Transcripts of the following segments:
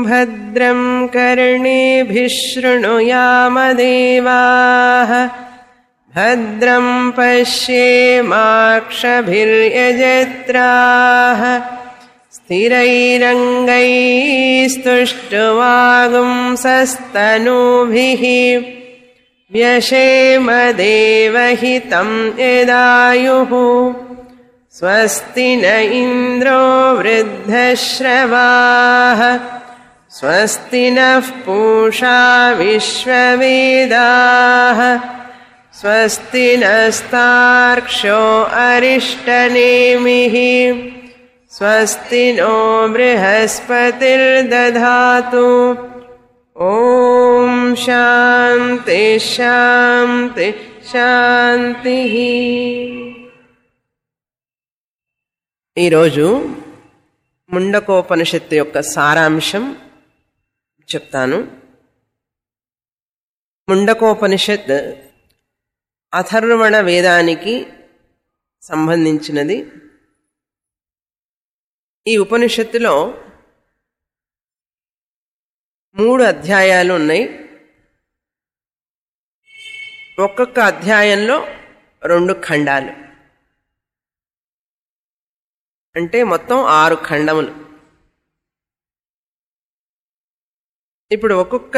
भद्रं कर्णेभिः शृणुयामदेवाः भद्रं पश्येमाक्षभिर्यजत्राः स्थिरैरङ्गैस्तुष्टुवागुंसस्तनूभिः व्यशेमदेवहितं यदायुः स्वस्ति न इन्द्रो वृद्धश्रवाः स्वस्ति नः पूषा विश्ववेदाः स्वस्ति नस्तार्क्ष्यो अरिष्टनेमिः स्वस्ति नो बृहस्पतिर्दधातु ॐ शान्ति शान्ति శాంతిః ఈరోజు ముండకోపనిషత్తు యొక్క సారాంశం చెప్తాను ముండకోపనిషత్ అథర్వణ వేదానికి సంబంధించినది ఈ ఉపనిషత్తులో మూడు అధ్యాయాలు ఉన్నాయి ఒక్కొక్క అధ్యాయంలో రెండు ఖండాలు అంటే మొత్తం ఆరు ఖండములు ఇప్పుడు ఒక్కొక్క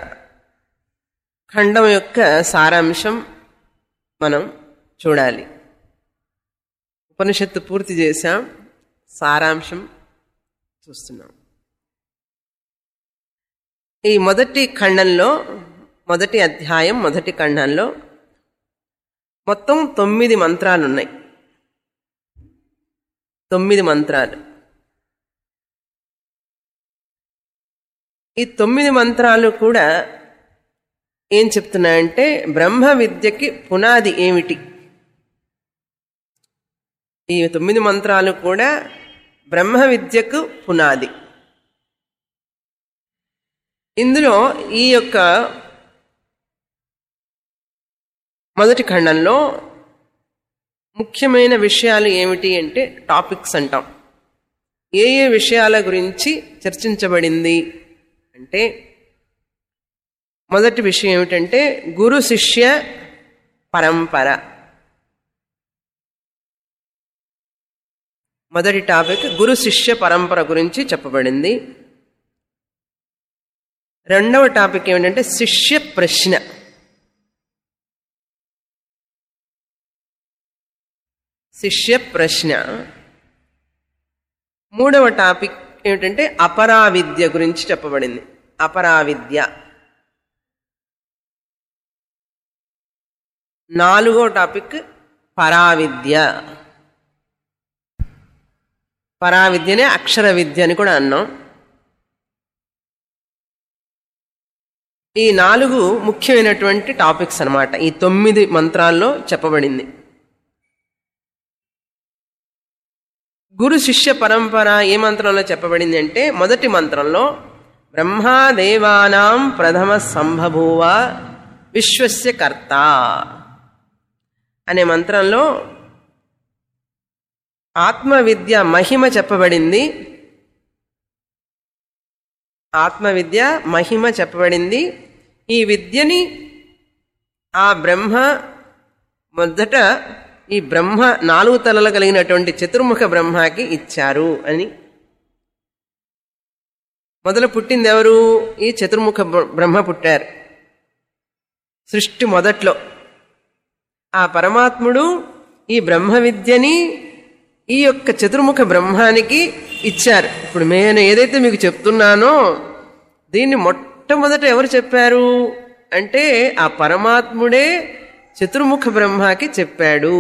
ఖండం యొక్క సారాంశం మనం చూడాలి ఉపనిషత్తు పూర్తి చేశాం సారాంశం చూస్తున్నాం ఈ మొదటి ఖండంలో మొదటి అధ్యాయం మొదటి ఖండంలో మొత్తం తొమ్మిది మంత్రాలు ఉన్నాయి తొమ్మిది మంత్రాలు ఈ తొమ్మిది మంత్రాలు కూడా ఏం చెప్తున్నాయంటే బ్రహ్మ విద్యకి పునాది ఏమిటి ఈ తొమ్మిది మంత్రాలు కూడా బ్రహ్మ విద్యకు పునాది ఇందులో ఈ యొక్క మొదటి ఖండంలో ముఖ్యమైన విషయాలు ఏమిటి అంటే టాపిక్స్ అంటాం ఏ ఏ విషయాల గురించి చర్చించబడింది అంటే మొదటి విషయం ఏమిటంటే గురు శిష్య పరంపర మొదటి టాపిక్ గురు శిష్య పరంపర గురించి చెప్పబడింది రెండవ టాపిక్ ఏమిటంటే శిష్య ప్రశ్న శిష్య ప్రశ్న మూడవ టాపిక్ ఏమిటంటే అపరావిద్య గురించి చెప్పబడింది అపరావిద్య నాలుగో టాపిక్ పరావిద్య పరావిద్యనే అక్షర విద్య అని కూడా అన్నాం ఈ నాలుగు ముఖ్యమైనటువంటి టాపిక్స్ అనమాట ఈ తొమ్మిది మంత్రాల్లో చెప్పబడింది గురు శిష్య పరంపర ఏ మంత్రంలో చెప్పబడింది అంటే మొదటి మంత్రంలో బ్రహ్మాదేవానాం ప్రథమ సంభభూవ విశ్వస్య కర్త అనే మంత్రంలో ఆత్మవిద్య మహిమ చెప్పబడింది ఆత్మవిద్య మహిమ చెప్పబడింది ఈ విద్యని ఆ బ్రహ్మ మొదట ఈ బ్రహ్మ నాలుగు తలలు కలిగినటువంటి చతుర్ముఖ బ్రహ్మకి ఇచ్చారు అని మొదలు పుట్టింది ఎవరు ఈ చతుర్ముఖ బ్రహ్మ పుట్టారు సృష్టి మొదట్లో ఆ పరమాత్ముడు ఈ బ్రహ్మ విద్యని ఈ యొక్క చతుర్ముఖ బ్రహ్మానికి ఇచ్చారు ఇప్పుడు నేను ఏదైతే మీకు చెప్తున్నానో దీన్ని మొట్టమొదట ఎవరు చెప్పారు అంటే ఆ పరమాత్ముడే చతుర్ముఖ బ్రహ్మకి చెప్పాడు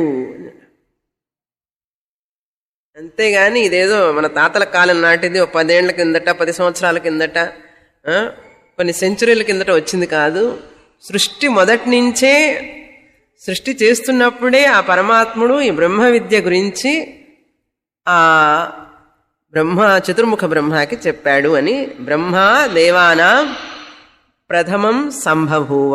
అంతేగాని ఇదేదో మన తాతల కాలం నాటిది ఒక పదేళ్ల కిందట పది సంవత్సరాల కిందట కొన్ని సెంచురీల కిందట వచ్చింది కాదు సృష్టి మొదటి నుంచే సృష్టి చేస్తున్నప్పుడే ఆ పరమాత్ముడు ఈ బ్రహ్మ విద్య గురించి ఆ బ్రహ్మ చతుర్ముఖ బ్రహ్మకి చెప్పాడు అని బ్రహ్మ దేవానా ప్రథమం సంభభూవ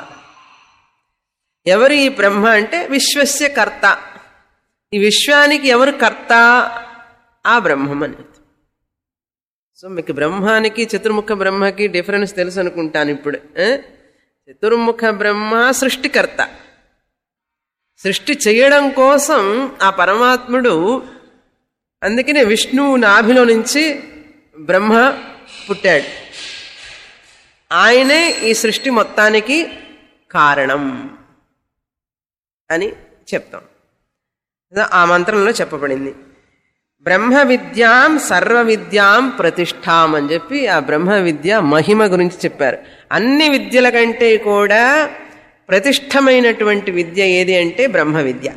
ఎవరు ఈ బ్రహ్మ అంటే విశ్వస్య కర్త ఈ విశ్వానికి ఎవరు కర్త ఆ బ్రహ్మం అని సో మీకు బ్రహ్మానికి చతుర్ముఖ బ్రహ్మకి డిఫరెన్స్ తెలుసు అనుకుంటాను ఇప్పుడు ఆ? చతుర్ముఖ బ్రహ్మ సృష్టికర్త సృష్టి చేయడం కోసం ఆ పరమాత్ముడు అందుకనే విష్ణువు నాభిలో నుంచి బ్రహ్మ పుట్టాడు ఆయనే ఈ సృష్టి మొత్తానికి కారణం అని చెప్తాం ఆ మంత్రంలో చెప్పబడింది బ్రహ్మ విద్యాం సర్వ విద్యాం ప్రతిష్టాం అని చెప్పి ఆ బ్రహ్మ విద్య మహిమ గురించి చెప్పారు అన్ని విద్యల కంటే కూడా ప్రతిష్టమైనటువంటి విద్య ఏది అంటే బ్రహ్మ విద్య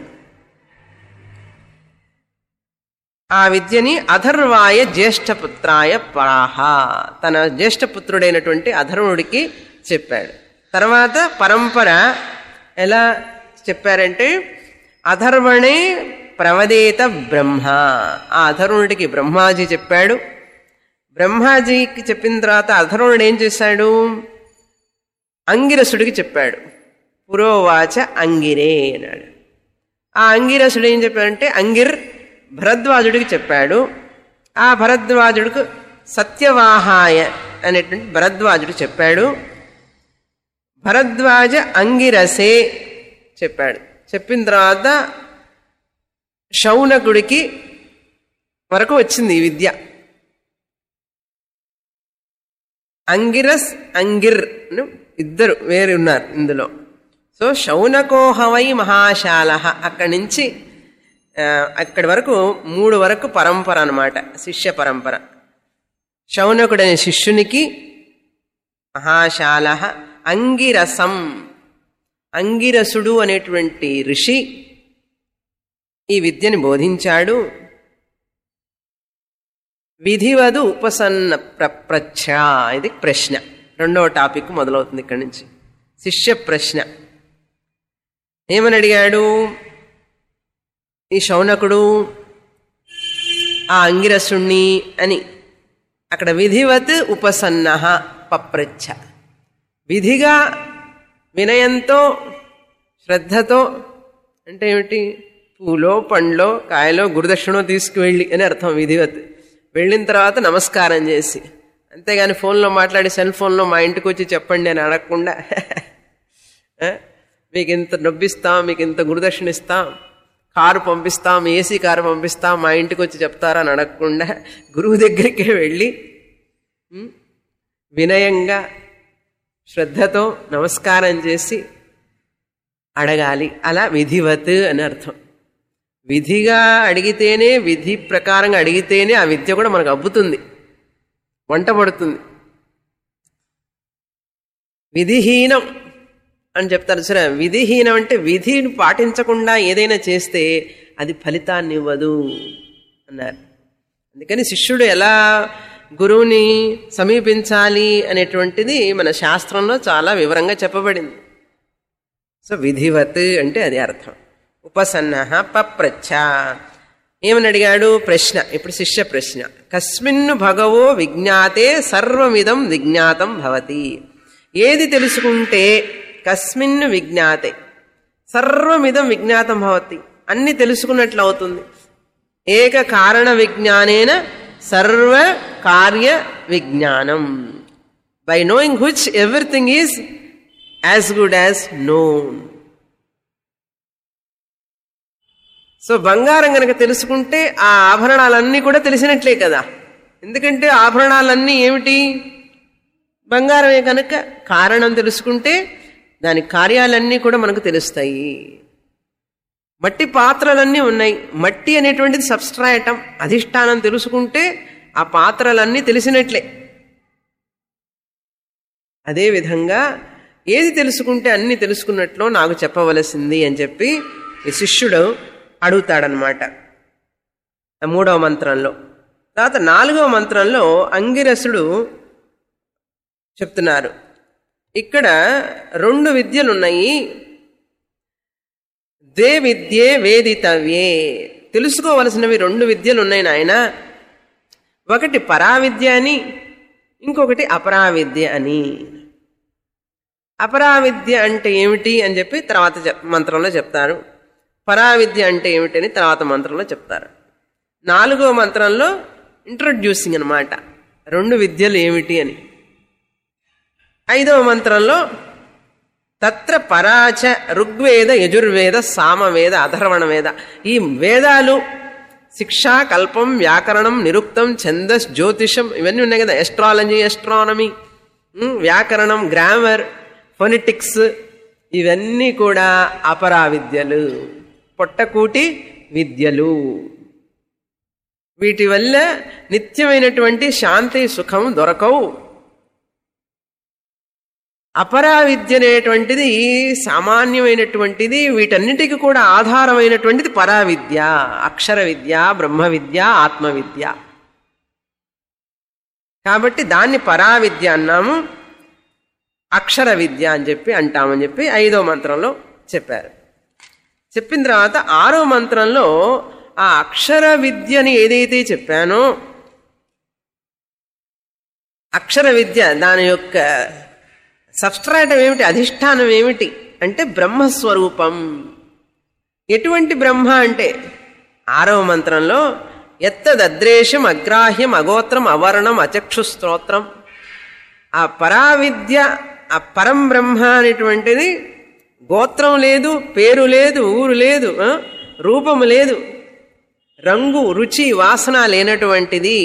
ఆ విద్యని అధర్వాయ జ్యేష్ఠపుత్రాయ పరాహ తన జ్యేష్ఠపుత్రుడైనటువంటి అధర్వుడికి చెప్పాడు తర్వాత పరంపర ఎలా చెప్పారంటే అధర్వణే ప్రవదేత బ్రహ్మ ఆ అధర్వుడికి బ్రహ్మాజీ చెప్పాడు బ్రహ్మాజీకి చెప్పిన తర్వాత అధర్వుడు ఏం చేశాడు అంగిరసుడికి చెప్పాడు పురోవాచ అంగిరే అన్నాడు ఆ అంగిరసుడు ఏం చెప్పాడంటే అంగిర్ భరద్వాజుడికి చెప్పాడు ఆ భరద్వాజుడికి సత్యవాహాయ అనేటువంటి భరద్వాజుడు చెప్పాడు భరద్వాజ అంగిరసే చెప్పాడు చెప్పిన తర్వాత శౌనకుడికి వరకు వచ్చింది ఈ విద్య అంగిరస్ అంగిర్ ను ఇద్దరు వేరు ఉన్నారు ఇందులో సో శౌనకోహవై మహాశాల అక్కడి నుంచి ఆ, అక్కడి వరకు మూడు వరకు పరంపర అన్నమాట శిష్య పరంపర శౌనకుడనే శిష్యునికి మహాశాల అంగిరసం అంగిరసుడు అనేటువంటి ఋషి ఈ విద్యని బోధించాడు విధివదు ఉపసన్న ప్రప్రచ్ఛ ఇది ప్రశ్న రెండవ టాపిక్ మొదలవుతుంది ఇక్కడి నుంచి శిష్య ప్రశ్న ఏమని అడిగాడు ఈ శౌనకుడు ఆ అంగిరసుణ్ణి అని అక్కడ విధివత్ ఉపసన్న పప్రచ్ఛ విధిగా వినయంతో శ్రద్ధతో అంటే ఏమిటి పూలో పండ్లో కాయలో గురుదక్షిణో తీసుకువెళ్ళి అని అర్థం విధివత్ వెళ్ళిన తర్వాత నమస్కారం చేసి అంతేగాని ఫోన్లో మాట్లాడి సెల్ ఫోన్లో మా ఇంటికి వచ్చి చెప్పండి అని అడగకుండా ఆ? మీకు ఇంత డబ్బిస్తాం మీకు ఇంత గురుదక్షిణ ఇస్తాం కారు పంపిస్తాం ఏసీ కారు పంపిస్తాం మా ఇంటికి వచ్చి చెప్తారా అని అడగకుండా గురువు దగ్గరికే వెళ్ళి ఉం, వినయంగా శ్రద్ధతో నమస్కారం చేసి అడగాలి అలా విధివత్ అని అర్థం విధిగా అడిగితేనే విధి ప్రకారంగా అడిగితేనే ఆ విద్య కూడా మనకు అబ్బుతుంది వంట పడుతుంది విధిహీనం అని చెప్తారు సరే విధిహీనం అంటే విధిని పాటించకుండా ఏదైనా చేస్తే అది ఫలితాన్ని ఇవ్వదు అన్నారు అందుకని శిష్యుడు ఎలా గురువుని సమీపించాలి అనేటువంటిది మన శాస్త్రంలో చాలా వివరంగా చెప్పబడింది సో విధివత్ అంటే అది అర్థం ఉపసన్న పప్రచ్ఛ ఏమని అడిగాడు ప్రశ్న ఇప్పుడు శిష్య ప్రశ్న కస్మిన్ను భగవో విజ్ఞాతే సర్వమిదం విజ్ఞాతం భవతి ఏది తెలుసుకుంటే కస్మిన్ను విజ్ఞాతే సర్వమిదం విజ్ఞాతం భవతి అన్ని తెలుసుకున్నట్లు అవుతుంది ఏక కారణ విజ్ఞానేన సర్వ కార్య విజ్ఞానం by knowing which everything is as good as known so బంగారం కనుక తెలుసుకుంటే ఆ ఆభరణాలన్నీ కూడా తెలిసినట్లే కదా ఎందుకంటే ఆభరణాలన్నీ ఏమిటి బంగారమే కనుక కారణం తెలుసుకుంటే దాని కార్యాలన్నీ కూడా మనకు తెలుస్తాయి మట్టి పాత్రలన్నీ ఉన్నాయి మట్టి అనేటువంటిది సబ్స్ట్రాయటం అధిష్టానం తెలుసుకుంటే ఆ పాత్రలన్నీ తెలిసినట్లే అదేవిధంగా ఏది తెలుసుకుంటే అన్ని తెలుసుకున్నట్లు నాకు చెప్పవలసింది అని చెప్పి ఈ శిష్యుడు అడుగుతాడనమాట ఆ మూడవ మంత్రంలో తర్వాత నాలుగవ మంత్రంలో అంగిరసుడు చెప్తున్నారు ఇక్కడ రెండు విద్యలు ఉన్నాయి దే విద్యే వేదితవ్యే తెలుసుకోవలసినవి రెండు విద్యలు ఉన్నాయి నాయన ఒకటి పరావిద్య అని ఇంకొకటి అపరావిద్య అని అపరావిద్య అంటే ఏమిటి అని చెప్పి తర్వాత చెప్- మంత్రంలో చెప్తారు పరావిద్య అంటే ఏమిటి అని తర్వాత మంత్రంలో చెప్తారు నాలుగో మంత్రంలో ఇంట్రొడ్యూసింగ్ అనమాట రెండు విద్యలు ఏమిటి అని ఐదవ మంత్రంలో తత్ర పరాచ ఋగ్వేద యజుర్వేద సామవేద అధర్వణ వేద ఈ వేదాలు శిక్ష కల్పం వ్యాకరణం నిరుక్తం ఛందస్ జ్యోతిషం ఇవన్నీ ఉన్నాయి కదా ఎస్ట్రాలజీ ఎస్ట్రానమీ ఉమ్, వ్యాకరణం గ్రామర్ ఫొనిటిక్స్ ఇవన్నీ కూడా అపరా విద్యలు పొట్టకూటి విద్యలు వీటి వల్ల నిత్యమైనటువంటి శాంతి సుఖం దొరకవు అపరా విద్య అనేటువంటిది సామాన్యమైనటువంటిది వీటన్నిటికీ కూడా ఆధారమైనటువంటిది పరా విద్య అక్షర విద్య బ్రహ్మ విద్య ఆత్మ విద్య కాబట్టి దాన్ని పరా విద్య అన్నాము అక్షర విద్య అని చెప్పి అంటామని చెప్పి ఐదో మంత్రంలో చెప్పారు చెప్పిన తర్వాత ఆరో మంత్రంలో ఆ అక్షర విద్యని ఏదైతే చెప్పానో అక్షర విద్య దాని యొక్క సబ్స్ట్రాటం ఏమిటి అధిష్టానం ఏమిటి అంటే బ్రహ్మస్వరూపం ఎటువంటి బ్రహ్మ అంటే ఆరవ మంత్రంలో ఎత్తదద్రేషం అగ్రాహ్యం అగోత్రం అవర్ణం అచక్షు స్తోత్రం ఆ పరావిద్య ఆ పరం బ్రహ్మ అనేటువంటిది గోత్రం లేదు పేరు లేదు ఊరు లేదు ఆ? రూపము లేదు రంగు రుచి వాసన లేనటువంటిది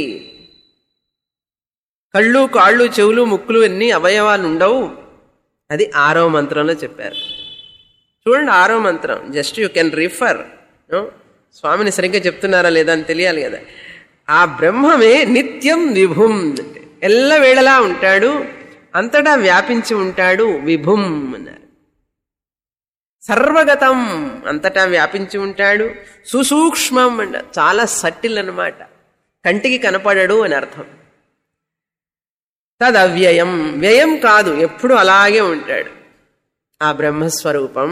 కళ్ళు కాళ్ళు చెవులు ముక్కులు అన్ని అవయవాలు ఉండవు అది ఆరో మంత్రంలో చెప్పారు చూడండి ఆరో మంత్రం జస్ట్ యూ కెన్ రిఫర్ స్వామిని సరిగ్గా చెప్తున్నారా లేదా అని తెలియాలి కదా ఆ బ్రహ్మమే నిత్యం విభుం అంటే ఎల్లవేళలా ఉంటాడు అంతటా వ్యాపించి ఉంటాడు విభుం అన్నారు సర్వగతం అంతటా వ్యాపించి ఉంటాడు సుసూక్ష్మం అంట చాలా సటిల్ అన్నమాట కంటికి కనపడడు అని అర్థం తదవ్యయం వ్యయం కాదు ఎప్పుడు అలాగే ఉంటాడు ఆ బ్రహ్మస్వరూపం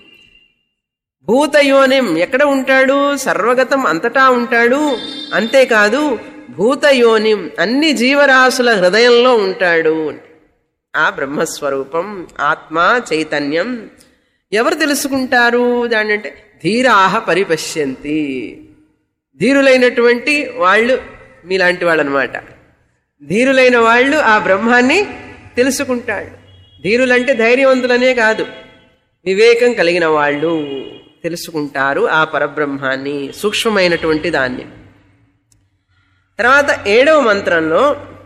భూతయోనిం ఎక్కడ ఉంటాడు సర్వగతం అంతటా ఉంటాడు అంతేకాదు భూతయోనిం అన్ని జీవరాశుల హృదయంలో ఉంటాడు ఆ బ్రహ్మస్వరూపం ఆత్మ చైతన్యం ఎవరు తెలుసుకుంటారు దాన్ని అంటే ధీరాహ పరిపశ్యంతి ధీరులైనటువంటి వాళ్ళు మీలాంటి వాళ్ళు అనమాట ధీరులైన వాళ్ళు ఆ బ్రహ్మాన్ని తెలుసుకుంటాడు ధీరులంటే ధైర్యవంతులనే కాదు వివేకం కలిగిన వాళ్ళు తెలుసుకుంటారు ఆ పరబ్రహ్మాన్ని సూక్ష్మమైనటువంటి దాన్ని తర్వాత ఏడవ మంత్రంలో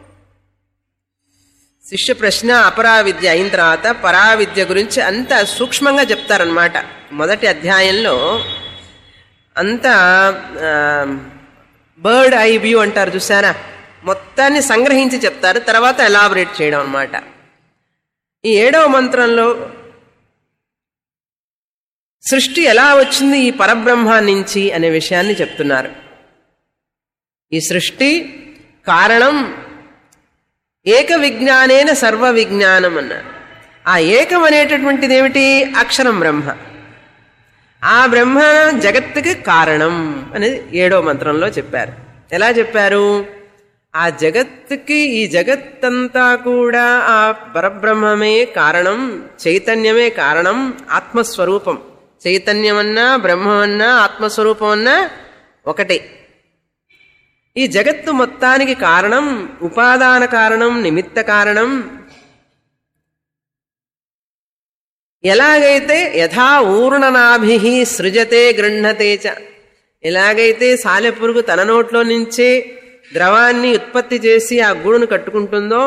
శిష్య ప్రశ్న అపరావిద్య అయిన తర్వాత పరావిద్య గురించి అంత సూక్ష్మంగా చెప్తారనమాట మొదటి అధ్యాయంలో అంతా బర్డ్ ఐ వ్యూ అంటారు చూసారా మొత్తాన్ని సంగ్రహించి చెప్తారు తర్వాత ఎలాబరేట్ చేయడం అనమాట ఈ ఏడవ మంత్రంలో సృష్టి ఎలా వచ్చింది ఈ పరబ్రహ్మా నుంచి అనే విషయాన్ని చెప్తున్నారు ఈ సృష్టి కారణం ఏక విజ్ఞానేన సర్వ విజ్ఞానం అన్నారు ఆ ఏకం అనేటటువంటిది ఏమిటి అక్షరం బ్రహ్మ ఆ బ్రహ్మ జగత్తుకి కారణం అనేది ఏడో మంత్రంలో చెప్పారు ఎలా చెప్పారు ఆ జగత్తుకి ఈ జగత్తంతా కూడా ఆ పరబ్రహ్మమే కారణం చైతన్యమే కారణం ఆత్మస్వరూపం చైతన్యమన్నా బ్రహ్మమన్నా ఆత్మస్వరూపం అన్నా ఒకటే ఈ జగత్తు మొత్తానికి కారణం ఉపాదాన కారణం నిమిత్త కారణం ఎలాగైతే యథా ఊర్ణనాభి సృజతే గృహతే చ ఎలాగైతే సాలెపురుగు తన నోట్లో నుంచే ద్రవాన్ని ఉత్పత్తి చేసి ఆ గూడును కట్టుకుంటుందో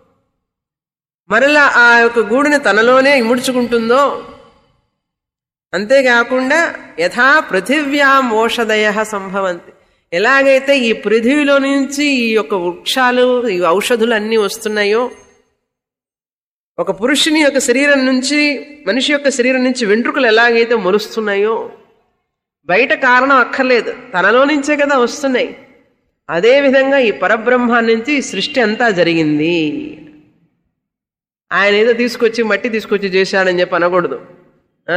మరలా ఆ యొక్క గూడుని తనలోనే ఇముడ్చుకుంటుందో అంతేకాకుండా యథా పృథివ్యాం ఓషధయ సంభవంతి ఎలాగైతే ఈ పృథివిలో నుంచి ఈ యొక్క వృక్షాలు ఈ ఔషధులు అన్నీ వస్తున్నాయో ఒక పురుషుని యొక్క శరీరం నుంచి మనిషి యొక్క శరీరం నుంచి వెంట్రుకలు ఎలాగైతే మొలుస్తున్నాయో బయట కారణం అక్కర్లేదు తనలో నుంచే కదా వస్తున్నాయి అదేవిధంగా ఈ పరబ్రహ్మ నుంచి ఈ సృష్టి అంతా జరిగింది ఆయన ఏదో తీసుకొచ్చి మట్టి తీసుకొచ్చి చేశాడని చెప్పి అనకూడదు ఆ.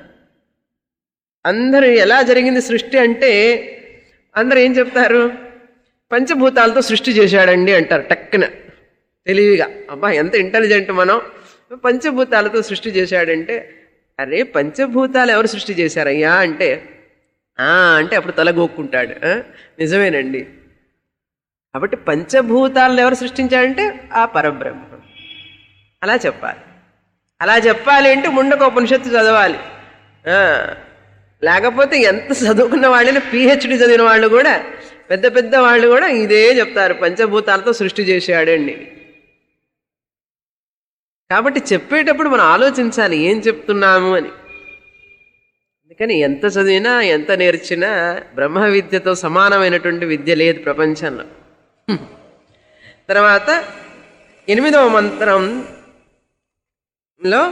అందరూ ఎలా జరిగింది సృష్టి అంటే అందరూ ఏం చెప్తారు పంచభూతాలతో సృష్టి చేశాడండి అంటారు టక్కున తెలివిగా అబ్బా ఎంత ఇంటెలిజెంట్ మనం పంచభూతాలతో సృష్టి చేశాడంటే అరే పంచభూతాలు ఎవరు సృష్టి చేశారయ్యా అంటే "ఆ" అంటే అప్పుడు తల గోక్కుంటాడు "ఆ, నిజమేనండి కాబట్టి పంచభూతాలను ఎవరు సృష్టించారంటే ఆ పరబ్రహ్మం అలా చెప్పాలి అలా చెప్పాలి అంటే ముండక ఉపనిషత్తు చదవాలి ఆ, లేకపోతే ఎంత చదువుకున్న వాళ్ళని పిహెచ్డి చదివిన వాళ్ళు కూడా పెద్ద పెద్ద వాళ్ళు కూడా ఇదే చెప్తారు పంచభూతాలతో సృష్టి చేశాడండి కాబట్టి చెప్పేటప్పుడు మనం ఆలోచించాలి ఏం చెప్తున్నాము అని అందుకని ఎంత చదివినా ఎంత నేర్చినా బ్రహ్మ విద్యతో సమానమైనటువంటి విద్య లేదు ప్రపంచంలో హ్మ్. తర్వాత ఎనిమిదవ మంత్రంలో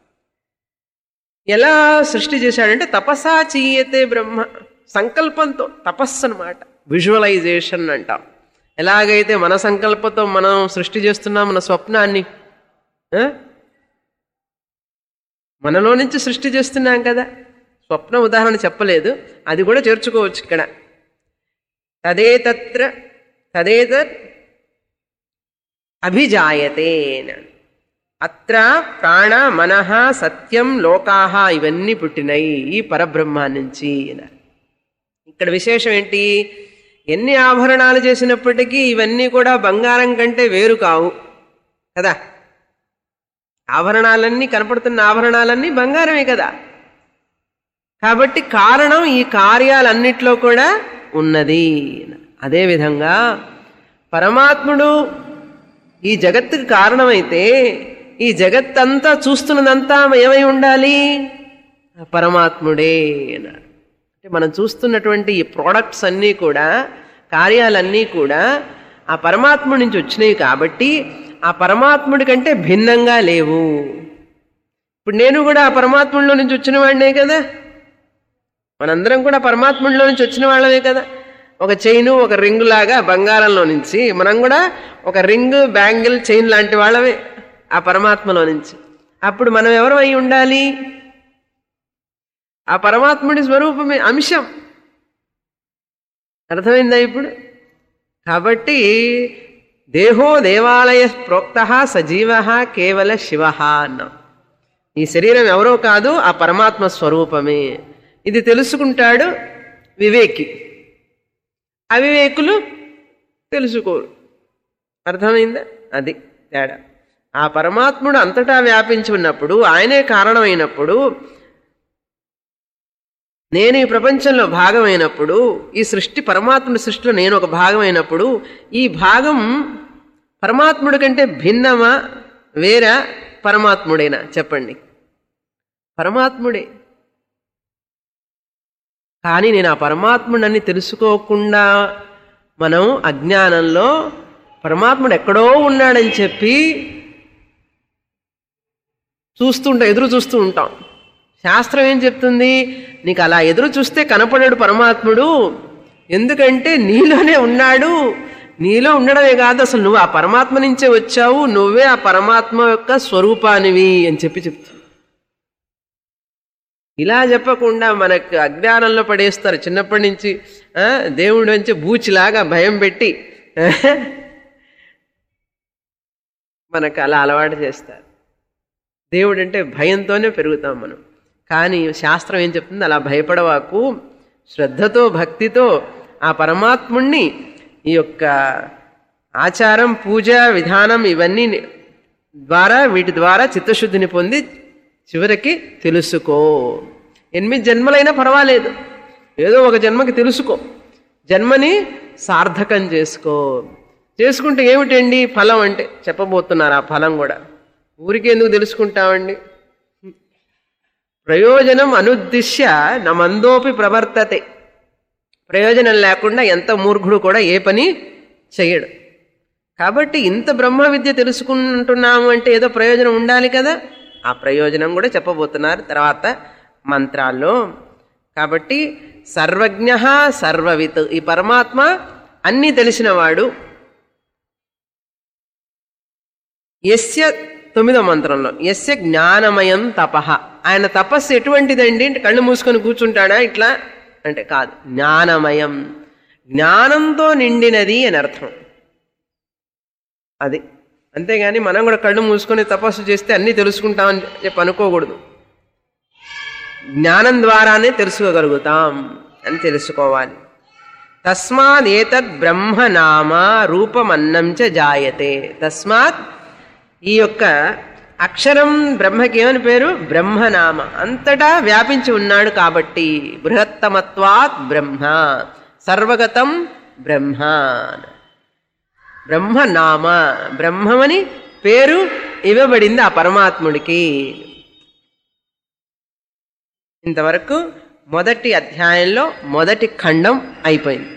ఎలా సృష్టి చేశాడంటే తపసా చీయతే బ్రహ్మ సంకల్పంతో తపస్సు అనమాట విజువలైజేషన్ అంటాం ఎలాగైతే మన సంకల్పంతో మనం సృష్టి చేస్తున్నాం మన స్వప్నాన్ని ఆ? మనలో నుంచి సృష్టి చేస్తున్నాం కదా స్వప్న ఉదాహరణ చెప్పలేదు అది కూడా చేర్చుకోవచ్చు ఇక్కడ తదేతత్ర తదేతత్ అభిజాయతే అన్నాడు. అత్ర ప్రాణ మనః సత్యం లోకాహ ఇవన్నీ పుట్టినాయి ఈ పరబ్రహ్మా నుంచి అన్నారు ఇక్కడ విశేషం ఏంటి ఎన్ని ఆభరణాలు చేసినప్పటికీ ఇవన్నీ కూడా బంగారం కంటే వేరు కావు కదా ఆభరణాలన్నీ కనపడుతున్న ఆభరణాలన్నీ బంగారమే కదా కాబట్టి కారణం ఈ కార్యాలన్నిట్లో కూడా ఉన్నది అదేవిధంగా పరమాత్ముడు ఈ జగత్తుకి కారణమైతే ఈ జగత్తంతా చూస్తున్నదంతా ఏమై ఉండాలి ఆ పరమాత్ముడే అన్నాడు అంటే మనం చూస్తున్నటువంటి ఈ ప్రోడక్ట్స్ అన్నీ కూడా కార్యాలన్నీ కూడా ఆ పరమాత్ముడి నుంచి వచ్చినాయి కాబట్టి ఆ పరమాత్ముడి కంటే భిన్నంగా లేవు ఇప్పుడు నేను కూడా ఆ పరమాత్ముడిలో నుంచి వచ్చిన వాడినే కదా మనందరం కూడా పరమాత్ముడిలో నుంచి వచ్చిన వాళ్ళమే కదా ఒక చైను ఒక రింగు లాగా బంగారంలో నుంచి మనం కూడా ఒక రింగ్ బ్యాంగిల్ చైన్ లాంటి వాళ్ళమే ఆ పరమాత్మలో నుంచి అప్పుడు మనం ఎవరు అయి ఉండాలి ఆ పరమాత్ముడి స్వరూపమే అంశం అర్థమైందా ఇప్పుడు కాబట్టి దేహో దేవాలయ ప్రోక్త సజీవ కేవల శివ అన్నాం ఈ శరీరం ఎవరో కాదు ఆ పరమాత్మ స్వరూపమే ఇది తెలుసుకుంటాడు వివేకి అవివేకులు తెలుసుకోరు అర్థమైందా అది తేడా ఆ పరమాత్ముడు అంతటా వ్యాపించి ఉన్నప్పుడు ఆయనే కారణమైనప్పుడు నేను ఈ ప్రపంచంలో భాగమైనప్పుడు ఈ సృష్టి పరమాత్ముడి సృష్టిలో నేను ఒక భాగమైనప్పుడు ఈ భాగం పరమాత్ముడి కంటే భిన్నమా వేరా పరమాత్ముడేనా చెప్పండి పరమాత్ముడే కానీ నేను ఆ పరమాత్ముడని తెలుసుకోకుండా మనం అజ్ఞానంలో పరమాత్ముడు ఎక్కడో ఉన్నాడని చెప్పి చూస్తుంటాం ఎదురు చూస్తూ ఉంటాం శాస్త్రం ఏం చెప్తుంది నీకు అలా ఎదురు చూస్తే కనపడాడు పరమాత్ముడు ఎందుకంటే నీలోనే ఉన్నాడు నీలో ఉండడమే కాదు అసలు నువ్వు ఆ పరమాత్మ నుంచే వచ్చావు నువ్వే ఆ పరమాత్మ యొక్క స్వరూపానివి అని చెప్పి చెప్తుంది ఇలా చెప్పకుండా మనకు అజ్ఞానంలో పడేస్తారు చిన్నప్పటి నుంచి ఆ, దేవుడి నుంచి బూచిలాగా భయం పెట్టి ఆ, మనకు అలా అలవాటు చేస్తారు దేవుడు అంటే భయంతోనే పెరుగుతాం మనం కానీ శాస్త్రం ఏం చెప్తుంది అలా భయపడవాకు శ్రద్ధతో భక్తితో ఆ పరమాత్ముణ్ణి ఈ యొక్క ఆచారం పూజ విధానం ఇవన్నీ ద్వారా వీటి ద్వారా చిత్తశుద్ధిని పొంది చివరికి తెలుసుకో ఎనిమిది జన్మలైనా పర్వాలేదు ఏదో ఒక జన్మకి తెలుసుకో జన్మని సార్థకం చేసుకో చేసుకుంటే ఏమిటండి ఫలం అంటే చెప్పబోతున్నారు ఆ ఫలం కూడా ఊరికి ఎందుకు తెలుసుకుంటామండి ప్రయోజనం అనుద్దిశ్య నమందోపి ప్రవర్తతే ప్రయోజనం లేకుండా ఎంత మూర్ఖుడు కూడా ఏ పని చెయ్యడు కాబట్టి ఇంత బ్రహ్మ విద్య తెలుసుకుంటున్నాము అంటే ఏదో ప్రయోజనం ఉండాలి కదా ఆ ప్రయోజనం కూడా చెప్పబోతున్నారు తర్వాత మంత్రాల్లో కాబట్టి సర్వజ్ఞ సర్వవిత్ ఈ పరమాత్మ అన్నీ తెలిసినవాడు యస్య తొమ్మిదో మంత్రంలో యస్య జ్ఞానమయం తపహ ఆయన తపస్సు ఎటువంటిదండి అంటే కళ్ళు మూసుకొని కూర్చుంటాడా ఇట్లా అంటే కాదు జ్ఞానమయం జ్ఞానంతో నిండినది అని అర్థం అది అంతేగాని మనం కూడా కళ్ళు మూసుకొని తపస్సు చేస్తే అన్నీ తెలుసుకుంటామని చెప్పి అనుకోకూడదు జ్ఞానం ద్వారానే తెలుసుకోగలుగుతాం అని తెలుసుకోవాలి తస్మాత్ ఏతద్ బ్రహ్మనామ రూపమన్నం చ జాయతే తస్మాత్ ఈ యొక్క అక్షరం బ్రహ్మకి ఏమని పేరు బ్రహ్మనామ అంతటా వ్యాపించి ఉన్నాడు కాబట్టి బృహత్తమత్వాత్ బ్రహ్మ సర్వగతం బ్రహ్మ బ్రహ్మనామ బ్రహ్మమని పేరు ఇవ్వబడింది ఆ పరమాత్ముడికి ఇంతవరకు మొదటి అధ్యాయంలో మొదటి ఖండం అయిపోయింది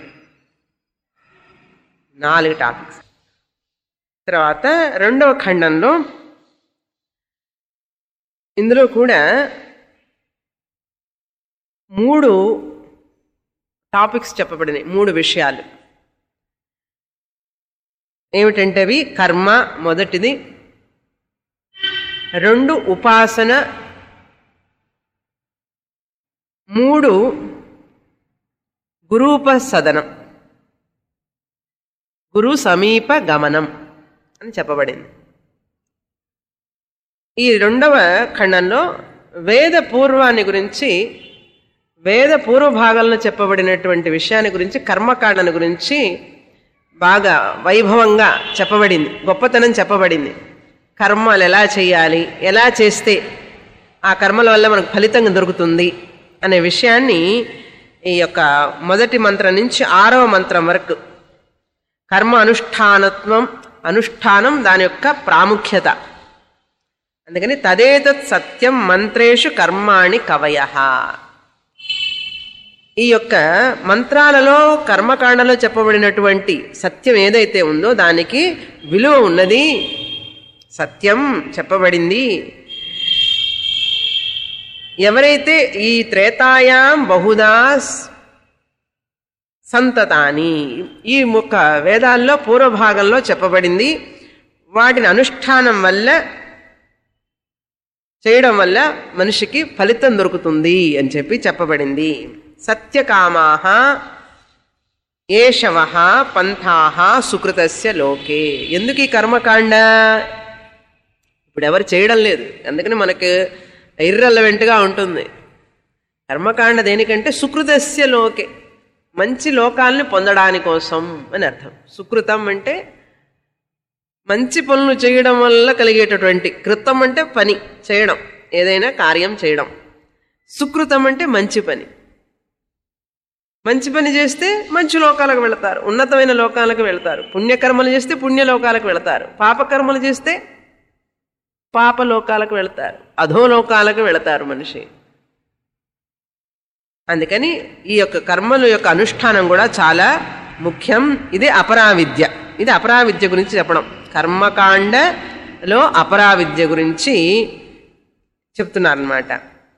నాలుగు టాపిక్స్ తర్వాత రెండవ ఖండంలో ఇందులో కూడా మూడు టాపిక్స్ చెప్పబడినాయి మూడు విషయాలు ఏమిటంటే అవి కర్మ మొదటిది రెండు ఉపాసన మూడు గురూపసదనం గురు సమీప గమనం అని చెప్పబడింది ఈ రెండవ ఖండంలో వేద పూర్వాన్ని గురించి వేద పూర్వ భాగంలో చెప్పబడినటువంటి విషయాన్ని గురించి కర్మకాండను గురించి బాగా వైభవంగా చెప్పబడింది గొప్పతనం చెప్పబడింది కర్మలు ఎలా చేయాలి ఎలా చేస్తే ఆ కర్మల వల్ల మనకు ఫలితం దొరుకుతుంది అనే విషయాన్ని ఈ యొక్క మొదటి మంత్రం నుంచి ఆరవ మంత్రం వరకు కర్మ అనుష్ఠానత్వం అనుష్ఠానం దాని యొక్క ప్రాముఖ్యత అందుకని తదేతత్ సత్యం మంత్రేషు కర్మాణి కవయ ఈ యొక్క మంత్రాలలో కర్మకాండలో చెప్పబడినటువంటి సత్యం ఏదైతే ఉందో దానికి విలువ ఉన్నది సత్యం చెప్పబడింది ఎవరైతే ఈ త్రేతాయాం బహుదా సంతతాని ఈ ముక్క వేదాల్లో పూర్వభాగంలో చెప్పబడింది వాటిని అనుష్ఠానం వల్ల చేయడం వల్ల మనిషికి ఫలితం దొరుకుతుంది అని చెప్పి చెప్పబడింది సత్యకామాహ ఏషవ పంథాహ సుకృతస్య లోకే ఎందుకు ఈ కర్మకాండ ఇప్పుడు ఎవరు చేయడం లేదు అందుకని మనకు ఇర్రెలవెంట్గా ఉంటుంది కర్మకాండ దేనికంటే సుకృతస్య లోకే మంచి లోకాల్ని పొందడాని కోసం అని అర్థం సుకృతం అంటే మంచి పనులు చేయడం వల్ల కలిగేటటువంటి కృతం అంటే పని చేయడం ఏదైనా కార్యం చేయడం సుకృతం అంటే మంచి పని మంచి పని చేస్తే మంచి లోకాలకు వెళతారు ఉన్నతమైన లోకాలకు వెళతారు పుణ్యకర్మలు చేస్తే పుణ్యలోకాలకు వెళతారు పాపకర్మలు చేస్తే పాప లోకాలకు వెళతారు అధోలోకాలకు వెళతారు మనిషి అందుకని ఈ యొక్క కర్మల యొక్క అనుష్ఠానం కూడా చాలా ముఖ్యం ఇది అపరావిద్య ఇది అపరావిద్య గురించి చెప్పడం కర్మకాండలో అపరావిద్య గురించి చెప్తున్నారనమాట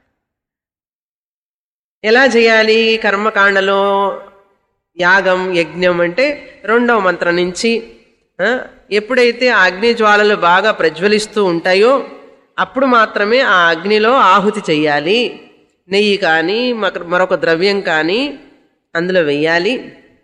ఎలా చేయాలి కర్మకాండలో యాగం యజ్ఞం అంటే రెండవ మంత్రం నుంచి ఆ, ఎప్పుడైతే ఆ అగ్ని జ్వాలలు బాగా ప్రజ్వలిస్తూ ఉంటాయో అప్పుడు మాత్రమే ఆ అగ్నిలో ఆహుతి చెయ్యాలి నెయ్యి కానీ మక- మరొక ద్రవ్యం కానీ అందులో వెయ్యాలి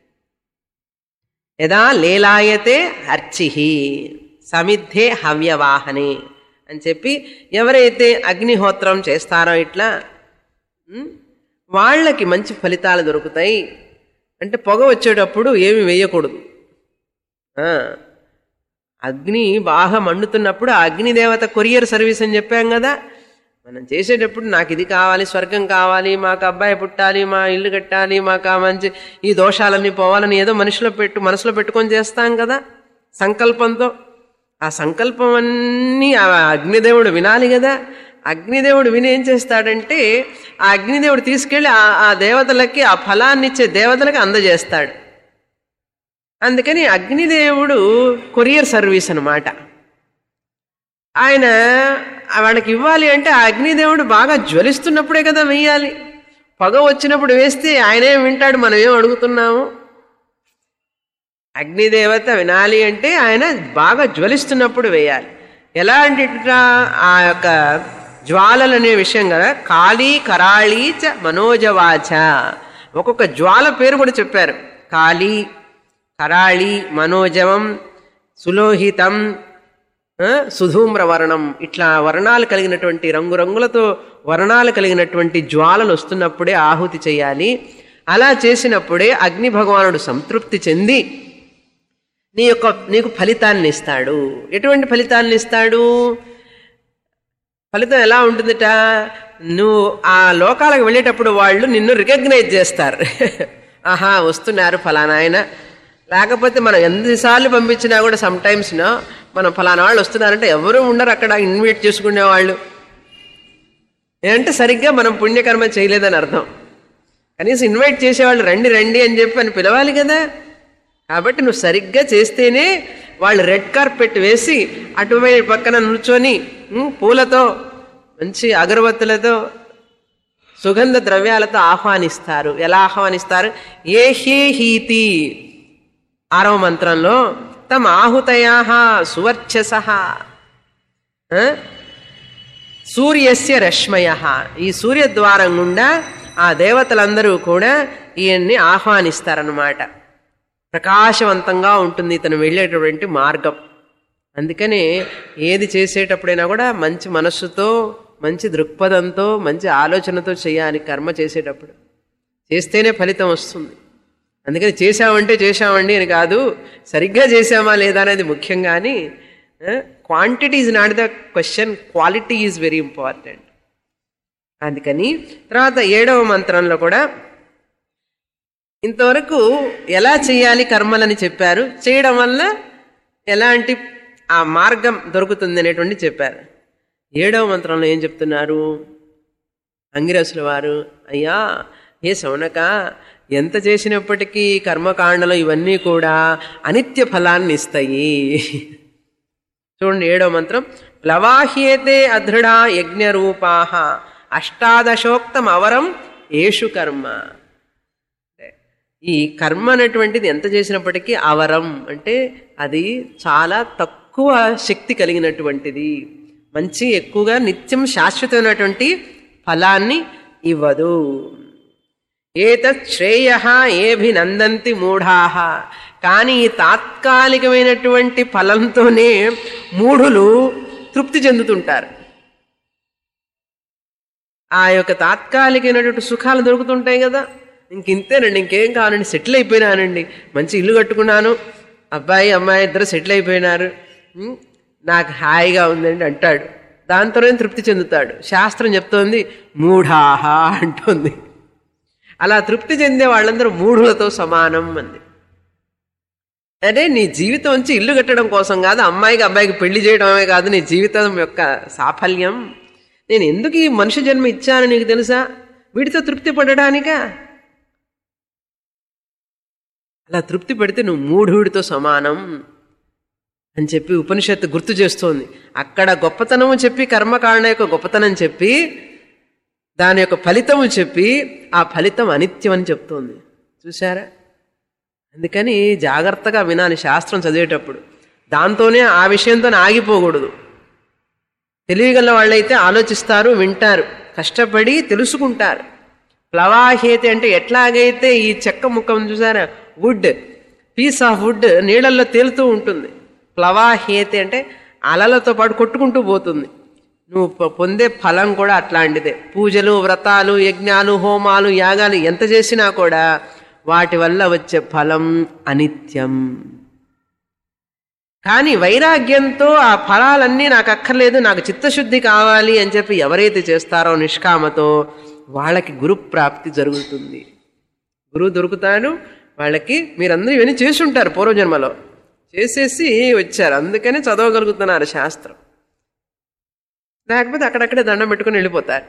యదా లేలాయతే అర్చిహి సమిద్ధే హవ్యవాహనే అని చెప్పి ఎవరైతే అగ్నిహోత్రం చేస్తారో ఇట్లా ఉమ్, వాళ్ళకి మంచి ఫలితాలు దొరుకుతాయి అంటే పొగ వచ్చేటప్పుడు ఏమి వేయకూడదు ఆ, అగ్ని బాగా మండుతున్నప్పుడు ఆ అగ్నిదేవత కొరియర్ సర్వీస్ అని చెప్పాం కదా మనం చేసేటప్పుడు నాకు ఇది కావాలి స్వర్గం కావాలి మాకు అబ్బాయి పుట్టాలి మా ఇల్లు కట్టాలి మాకు ఆ మంచి ఈ దోషాలన్నీ పోవాలని ఏదో మనిషిలో పెట్టు మనసులో పెట్టుకొని చేస్తాం కదా సంకల్పంతో ఆ సంకల్పం అన్నీ ఆ అగ్నిదేవుడు వినాలి కదా అగ్నిదేవుడు విని ఏం చేస్తాడంటే ఆ అగ్నిదేవుడు తీసుకెళ్లి ఆ ఆ దేవతలకి ఆ ఫలాన్ని ఇచ్చే దేవతలకి అందజేస్తాడు అందుకని అగ్నిదేవుడు కొరియర్ సర్వీస్ అన్నమాట ఆయన వాడికి ఇవ్వాలి అంటే ఆ అగ్నిదేవుడు బాగా జ్వలిస్తున్నప్పుడే కదా వెయ్యాలి పొగ వచ్చినప్పుడు వేస్తే ఆయనేం వింటాడు మనం ఏం అడుగుతున్నాము అగ్నిదేవత వినాలి అంటే ఆయన బాగా జ్వలిస్తున్నప్పుడు వేయాలి ఎలా అంటే ఇట్లా ఆ యొక్క జ్వాలలు అనే విషయం కదా కాళీ కరాళీ చ మనోజవాచ ఒక్కొక్క జ్వాల పేరు కూడా చెప్పారు కాళీ కరాళి మనోజవం సులోహితం ఆ, సుధూమ్ర వర్ణం ఇట్లా వర్ణాలు కలిగినటువంటి రంగురంగులతో వర్ణాలు కలిగినటువంటి జ్వాలలు వస్తున్నప్పుడే ఆహుతి చేయాలి అలా చేసినప్పుడే అగ్ని భగవానుడు సంతృప్తి చెంది నీ యొక్క నీకు ఫలితాన్ని ఇస్తాడు ఎటువంటి ఫలితాన్ని ఇస్తాడు ఫలితం ఎలా ఉంటుందట నువ్వు ఆ లోకాలకు వెళ్ళేటప్పుడు వాళ్ళు నిన్ను రికగ్నైజ్ చేస్తారు ఆహా వస్తున్నారు ఫలానా ఆయన లేకపోతే మనం ఎన్నిసార్లు పంపించినా కూడా సమ్ టైమ్స్ మనం ఫలానా వాళ్ళు వస్తున్నారంటే ఎవరు ఉండరు అక్కడ ఇన్వైట్ చేసుకునే వాళ్ళు ఏంటంటే సరిగ్గా మనం పుణ్యకర్మ చేయలేదని అర్థం కనీసం ఇన్వైట్ చేసేవాళ్ళు రండి రండి అని చెప్పి అని పిలవాలి కదా కాబట్టి నువ్వు సరిగ్గా చేస్తేనే వాళ్ళు రెడ్ కార్పెట్ వేసి అటువైపు పక్కన నిల్చొని ఉమ్, పూలతో మంచి అగరబత్తులతో సుగంధ ద్రవ్యాలతో ఆహ్వానిస్తారు ఎలా ఆహ్వానిస్తారు ఏ హే హీతి ఆరవ మంత్రంలో తమ ఆహుతయా సువర్చస సూర్యస్య రశ్మయ ఈ సూర్యద్వారం గుండా ఆ దేవతలందరూ కూడా ఈయన్ని ఆహ్వానిస్తారన్నమాట ప్రకాశవంతంగా ఉంటుంది ఇతను వెళ్ళేటటువంటి మార్గం అందుకని ఏది చేసేటప్పుడైనా కూడా మంచి మనస్సుతో మంచి దృక్పథంతో మంచి ఆలోచనతో చేయాలి కర్మ చేసేటప్పుడు చేస్తేనే ఫలితం వస్తుంది అందుకని చేశామంటే చేశామండి అని కాదు సరిగ్గా చేశామా లేదా అనేది ముఖ్యం కానీ quantity is not the question quality is very important అందుకని తర్వాత ఏడవ మంత్రంలో కూడా ఇంతవరకు ఎలా చేయాలి కర్మలని చెప్పారు చేయడం వల్ల ఎలాంటి ఆ మార్గం దొరుకుతుంది అనేటువంటి చెప్పారు ఏడవ మంత్రంలో ఏం చెప్తున్నారు అంగిరసుల వారు అయ్యా ఏ శౌనక ఎంత చేసినప్పటికీ కర్మకాండలు ఇవన్నీ కూడా అనిత్య ఫలాన్ని ఇస్తాయి చూడండి ఏడవ మంత్రం ప్లవాహ్యేతే అదృఢా యజ్ఞరూపాహ అష్టాదశోక్తం అవరం ఏషు కర్మ ఈ కర్మ అనేటువంటిది ఎంత చేసినప్పటికీ అవరం అంటే అది చాలా తక్కువ శక్తి కలిగినటువంటిది మంచి ఎక్కువగా నిత్యం శాశ్వతమైనటువంటి ఫలాన్ని ఇవ్వదు ఏతత్ శ్రేయ ఏభినందంతి మూఢాహ కానీ ఈ తాత్కాలికమైనటువంటి ఫలంతోనే మూఢులు తృప్తి చెందుతుంటారు ఆ యొక్క తాత్కాలికమైనటువంటి సుఖాలు దొరుకుతుంటాయి కదా ఇంకింతేనండి ఇంకేం కావాలండి సెటిల్ అయిపోయినానండి మంచి ఇల్లు కట్టుకున్నాను అబ్బాయి అమ్మాయి ఇద్దరు సెటిల్ అయిపోయినారు ఉం, నాకు హాయిగా ఉందండి అంటాడు దాంతోనే తృప్తి చెందుతాడు శాస్త్రం చెప్తోంది మూఢాహ అంటోంది అలా తృప్తి చెందే వాళ్ళందరూ మూఢులతో సమానం అంది అంటే నీ జీవితం నుంచి ఇల్లు కట్టడం కోసం కాదు అమ్మాయికి అబ్బాయికి పెళ్లి చేయడమే కాదు నీ జీవితం యొక్క సాఫల్యం నేను ఎందుకు ఈ మనిషి జన్మ ఇచ్చాను నీకు తెలుసా వీటితో తృప్తి పడడానికా అలా తృప్తి పెడితే నువ్వు మూఢుడితో సమానం అని చెప్పి ఉపనిషత్తు గుర్తు చేస్తోంది అక్కడ గొప్పతనము చెప్పి కర్మకాండ యొక్క గొప్పతనం చెప్పి దాని యొక్క ఫలితము చెప్పి ఆ ఫలితం అనిత్యం అని చెప్తోంది చూసారా అందుకని జాగ్రత్తగా వినాలి శాస్త్రం చదివేటప్పుడు దాంతోనే ఆ విషయంతోనే ఆగిపోకూడదు తెలియగల వాళ్ళైతే ఆలోచిస్తారు వింటారు కష్టపడి తెలుసుకుంటారు ప్లవాహేతి అంటే ఎట్లాగైతే ఈ చెక్క ముక్కం చూసారా వుడ్ పీస్ ఆఫ్ వుడ్ నీళ్ళల్లో తేలుతూ ఉంటుంది ప్లవాహేతి అంటే అలలతో పాటు కొట్టుకుంటూ పోతుంది నువ్వు పొ- పొందే ఫలం కూడా అట్లాంటిదే పూజలు వ్రతాలు యజ్ఞాలు హోమాలు యాగాలు ఎంత చేసినా కూడా వాటి వల్ల వచ్చే ఫలం అనిత్యం కానీ వైరాగ్యంతో ఆ ఫలాలన్నీ నాకు అక్కర్లేదు నాకు చిత్తశుద్ధి కావాలి అని చెప్పి ఎవరైతే చేస్తారో నిష్కామతో వాళ్ళకి గురు ప్రాప్తి జరుగుతుంది గురువు దొరుకుతాడు వాళ్ళకి మీరందరూ ఇవన్నీ చేసి ఉంటారు పూర్వజన్మలో చేసేసి వచ్చారు అందుకనే చదవగలుగుతున్నారు శాస్త్రం లేకపోతే అక్కడక్కడే దండం పెట్టుకుని వెళ్ళిపోతారు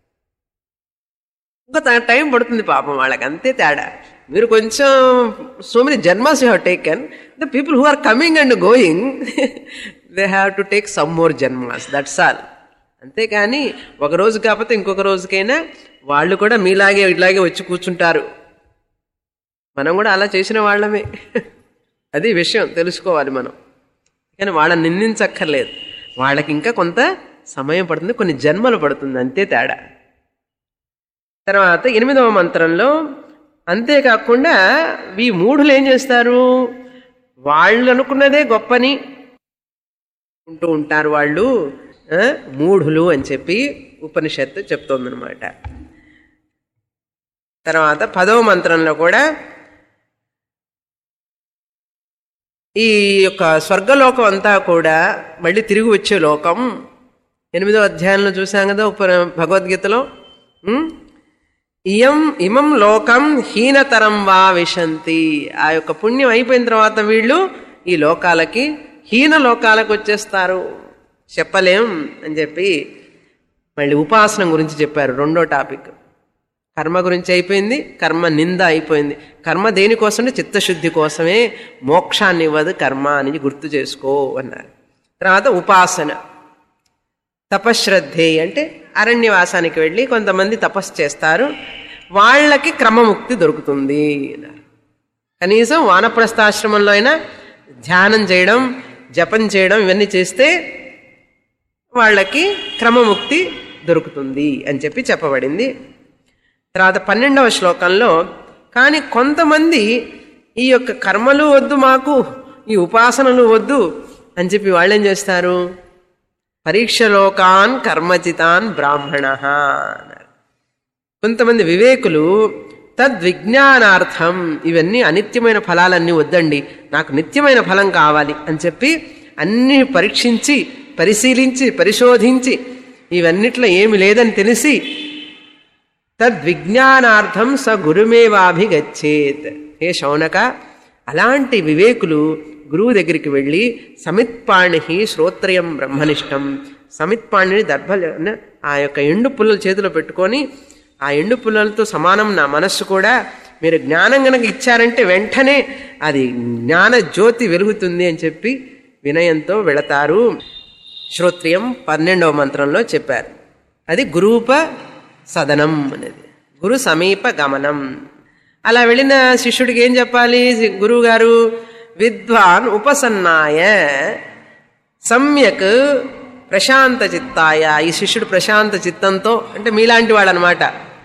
ఇంకా త- టైం పడుతుంది పాపం వాళ్ళకి అంతే తేడా మీరు కొంచెం so many janmas you have taken the people who are coming and going they have to take some more janmas that's all అంతేకాని ఒక రోజు కాకపోతే ఇంకొక రోజుకైనా వాళ్ళు కూడా మీలాగే ఇట్లాగే వచ్చి కూర్చుంటారు మనం కూడా అలా చేసిన వాళ్ళమే అది విషయం తెలుసుకోవాలి మనం కానీ వాళ్ళని నిందించక్కర్లేదు వాళ్ళకి ఇంకా కొంత సమయం పడుతుంది కొన్ని జన్మలు పడుతుంది అంతే తేడా తర్వాత ఎనిమిదవ మంత్రంలో అంతేకాకుండా ఈ మూఢులు ఏం చేస్తారు వాళ్ళు అనుకున్నదే గొప్పని ఉంటూ ఉంటారు వాళ్ళు ఆ, మూఢులు అని చెప్పి ఉపనిషత్తు చెప్తోందనమాట తర్వాత పదవ మంత్రంలో కూడా ఈ యొక్క స్వర్గలోకం అంతా కూడా మళ్ళీ తిరిగి వచ్చే లోకం ఎనిమిదో అధ్యాయంలో చూసాం కదా ఉప భగవద్గీతలో ఉం? ఇయం ఇమం లోకం హీనతరం వా విశంతి ఆ యొక్క పుణ్యం అయిపోయిన తర్వాత వీళ్ళు ఈ లోకాలకి హీన లోకాలకు వచ్చేస్తారు చెప్పలేం అని చెప్పి మళ్ళీ ఉపాసన గురించి చెప్పారు రెండో టాపిక్ కర్మ గురించి అయిపోయింది కర్మ నింద అయిపోయింది కర్మ దేనికోసమే చిత్తశుద్ధి కోసమే మోక్షాన్ని ఇవ్వదు కర్మ అని గుర్తు చేసుకో అన్నారు తర్వాత ఉపాసన తపశ్రద్ధే అంటే అరణ్యవాసానికి వెళ్ళి కొంతమంది తపస్సు చేస్తారు వాళ్ళకి క్రమముక్తి దొరుకుతుంది అన్నారు కనీసం వానప్రస్థాశ్రమంలో అయినా ధ్యానం చేయడం జపం చేయడం ఇవన్నీ చేస్తే వాళ్ళకి క్రమముక్తి దొరుకుతుంది అని చెప్పి చెప్పబడింది తర్వాత పన్నెండవ శ్లోకంలో కానీ కొంతమంది ఈ యొక్క కర్మలు వద్దు మాకు ఈ ఉపాసనలు వద్దు అని చెప్పి వాళ్ళేం చేస్తారు పరీక్షలోకాన్ కర్మచితాన్ బ్రాహ్మణ అన్నారు కొంతమంది వివేకులు తద్విజ్ఞానార్థం ఇవన్నీ అనిత్యమైన ఫలాలన్నీ వద్దండి నాకు నిత్యమైన ఫలం కావాలి అని చెప్పి అన్ని పరీక్షించి పరిశీలించి పరిశోధించి ఇవన్నిట్లో ఏమి లేదని తెలిసి తద్విజ్ఞానార్థం స గురుమేవాభిగచ్చేత్ హే శౌనక అలాంటి వివేకులు గురువు దగ్గరికి వెళ్ళి సమిత్పాణి శ్రోత్రయం బ్రహ్మనిష్టం సమిత్పాణిని దర్భ ఆ యొక్క ఎండు పుల్లలు చేతిలో పెట్టుకొని ఆ ఎండు పుల్లలతో సమానం నా మనస్సు కూడా మీరు జ్ఞానం గనక ఇచ్చారంటే వెంటనే అది జ్ఞాన జ్యోతి వెలుగుతుంది అని చెప్పి వినయంతో వెళతారు శ్రోత్రియం పన్నెండవ మంత్రంలో చెప్పారు అది గురూప సదనం అనేది గురు సమీప గమనం అలా వెళ్ళిన శిష్యుడికి ఏం చెప్పాలి గురువు గారు విద్వాన్ ఉపసన్నాయ సమ్యక్ ప్రశాంత చిత్తాయ ఈ శిష్యుడు ప్రశాంత చిత్తంతో అంటే మీలాంటి వాడు అనమాట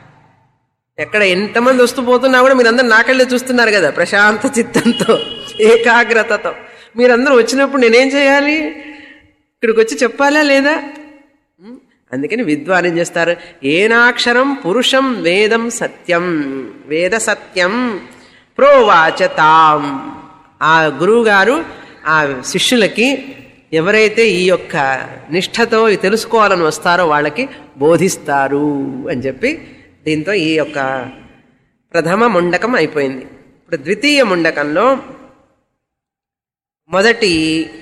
ఎక్కడ ఎంతమంది వస్తూ పోతున్నా కూడా మీరందరూ నాకెళ్ళే చూస్తున్నారు కదా ప్రశాంత చిత్తంతో ఏకాగ్రతతో మీరందరూ వచ్చినప్పుడు నేనేం చేయాలి ఇక్కడికి వచ్చి చెప్పాలా లేదా ఉం? అందుకని విద్వాన్ ఏం చేస్తారు ఏనాక్షరం పురుషం వేదం సత్యం వేద సత్యం ప్రోవాచ తాం ఆ గురువు గారు ఆ శిష్యులకి ఎవరైతే ఈ యొక్క నిష్ఠతో ఇది తెలుసుకోవాలని వస్తారో వాళ్ళకి బోధిస్తారు అని చెప్పి దీంతో ఈ యొక్క ప్రథమ ముండకం అయిపోయింది ఇప్పుడు ద్వితీయ ముండకంలో మొదటి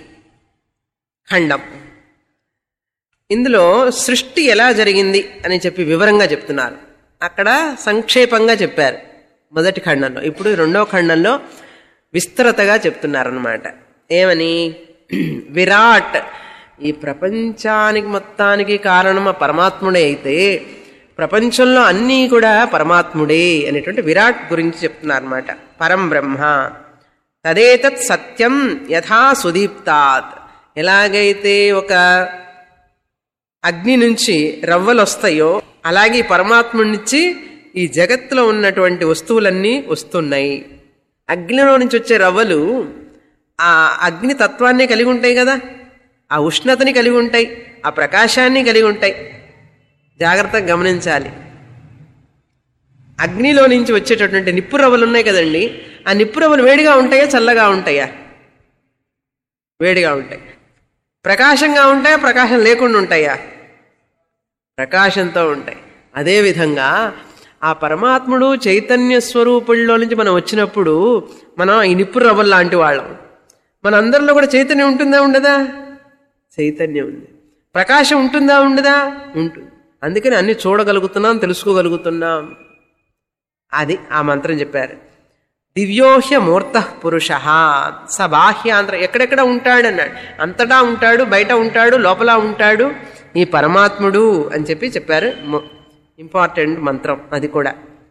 ఖండం ఇందులో సృష్టి ఎలా జరిగింది అని చెప్పి వివరంగా చెప్తున్నారు అక్కడ సంక్షేపంగా చెప్పారు మొదటి ఖండంలో ఇప్పుడు రెండో ఖండంలో విస్తృతగా చెప్తున్నారనమాట ఏమని విరాట్ ఈ ప్రపంచానికి మొత్తానికి కారణం ఆ పరమాత్ముడే అయితే ప్రపంచంలో అన్నీ కూడా పరమాత్ముడే అనేటువంటి విరాట్ గురించి చెప్తున్నారన్నమాట పరం బ్రహ్మ తదేతత్ సత్యం యథా సుదీప్తాత్ ఎలాగైతే ఒక అగ్ని నుంచి రవ్వలు వస్తాయో అలాగే ఈ పరమాత్ముడి నుంచి ఈ జగత్తులో ఉన్నటువంటి వస్తువులన్నీ వస్తున్నాయి అగ్నిలో నుంచి వచ్చే రవ్వలు ఆ అగ్ని తత్వాన్ని కలిగి ఉంటాయి కదా ఆ ఉష్ణతని కలిగి ఉంటాయి ఆ ప్రకాశాన్ని కలిగి ఉంటాయి జాగ్రత్తగా గమనించాలి అగ్నిలో నుంచి వచ్చేటటువంటి నిప్పు రవ్వలు ఉన్నాయి కదండి ఆ నిప్పు రవ్వలు వేడిగా ఉంటాయా చల్లగా ఉంటాయా వేడిగా ఉంటాయి ప్రకాశంగా ఉంటాయా ప్రకాశం లేకుండా ఉంటాయా ప్రకాశంతో ఉంటాయి అదేవిధంగా ఆ పరమాత్ముడు చైతన్య స్వరూపుల్లో నుంచి మనం వచ్చినప్పుడు మనం ఈ నిప్పు రవ్వలు లాంటి వాళ్ళం మన అందరిలో కూడా చైతన్యం ఉంటుందా ఉండదా చైతన్యం ఉంది ప్రకాశం ఉంటుందా ఉండదా ఉంటుంది అందుకని అన్ని చూడగలుగుతున్నాం తెలుసుకోగలుగుతున్నాం అది ఆ మంత్రం చెప్పారు దివ్యోహ్య మూర్త పురుష స బాహ్యాంతర ఎక్కడెక్కడ ఉంటాడన్నాడు అంతటా ఉంటాడు బయట ఉంటాడు లోపల ఉంటాడు ఈ పరమాత్ముడు అని చెప్పి చెప్పారు ఇంపార్టెంట్ మంత్రం అది కూడా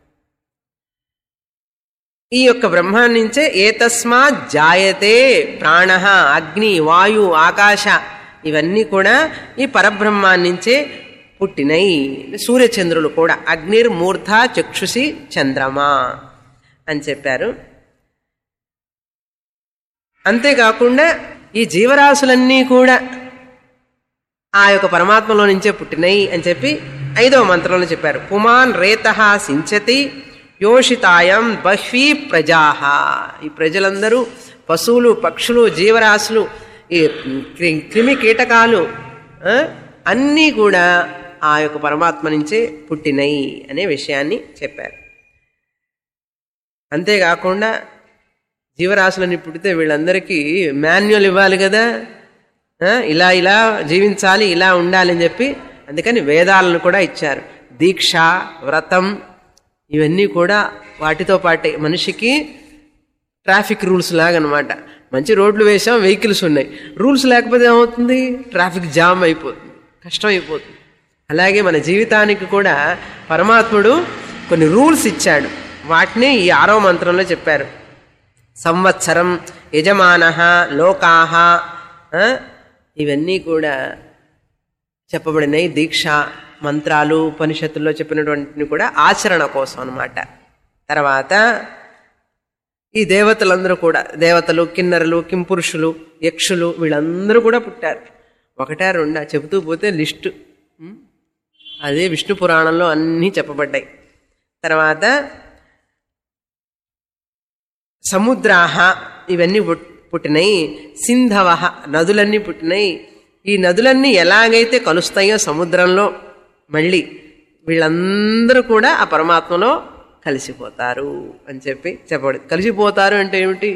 ఈ యొక్క బ్రహ్మాన్ని నుంచే ఏతస్మాత్ జాయతే ప్రాణ అగ్ని వాయు ఆకాశ ఇవన్నీ కూడా ఈ పరబ్రహ్మాన్ని నుంచే పుట్టినై సూర్యచంద్రులు కూడా అగ్నిర్ మూర్ధ చక్షుషి చంద్రమా అని చెప్పారు అంతేకాకుండా ఈ జీవరాశులన్నీ కూడా ఆ యొక్క పరమాత్మలో నుంచే పుట్టినాయి అని చెప్పి ఐదవ మంత్రంలో చెప్పారు పుమాన్ రేత సించతి యోషితాయం బహ్వీ ప్రజాహ ఈ ప్రజలందరూ పశువులు పక్షులు జీవరాశులు ఈ క్రి- క్రిమి కీటకాలు ఆ, అన్నీ కూడా ఆ యొక్క పరమాత్మ నుంచే పుట్టినయి అనే విషయాన్ని చెప్పారు అంతేకాకుండా జీవరాశులని పుట్టితే వీళ్ళందరికీ మాన్యువల్ ఇవ్వాలి కదా ఆ, ఇలా ఇలా జీవించాలి ఇలా ఉండాలి అని చెప్పి అందుకని వేదాలను కూడా ఇచ్చారు దీక్ష వ్రతం ఇవన్నీ కూడా వాటితో పాటే మనిషికి ట్రాఫిక్ రూల్స్ లాగా అనమాట మంచి రోడ్లు వేసాం వెహికల్స్ ఉన్నాయి రూల్స్ లేకపోతే ఏమవుతుంది ట్రాఫిక్ జామ్ అయిపోతుంది కష్టం అయిపోతుంది అలాగే మన జీవితానికి కూడా పరమాత్ముడు కొన్ని రూల్స్ ఇచ్చాడు వాటిని ఈ ఆరో మంత్రంలో చెప్పారు సంవత్సరం యజమాన లోకాహ ఆ, ఇవన్నీ కూడా చెప్పబడినాయి దీక్ష మంత్రాలు ఉపనిషత్తుల్లో చెప్పినటువంటివి కూడా ఆచరణ కోసం అన్నమాట తర్వాత ఈ దేవతలందరూ కూడా దేవతలు కిన్నరులు కింపురుషులు యక్షులు వీళ్ళందరూ కూడా పుట్టారు ఒకటా రెండా చెబుతూ పోతే లిస్టు ఉం? అదే విష్ణు పురాణంలో అన్నీ చెప్పబడ్డాయి తర్వాత సముద్రాహ ఇవన్నీ పుట్- పుట్టినాయి సింధవ నదులన్నీ పుట్టినాయి ఈ నదులన్నీ ఎలాగైతే కలుస్తాయో సముద్రంలో మళ్ళీ వీళ్ళందరూ కూడా ఆ పరమాత్మలో కలిసిపోతారు అని చెప్పి చెప్పబడి కలిసిపోతారు అంటే ఏమిటి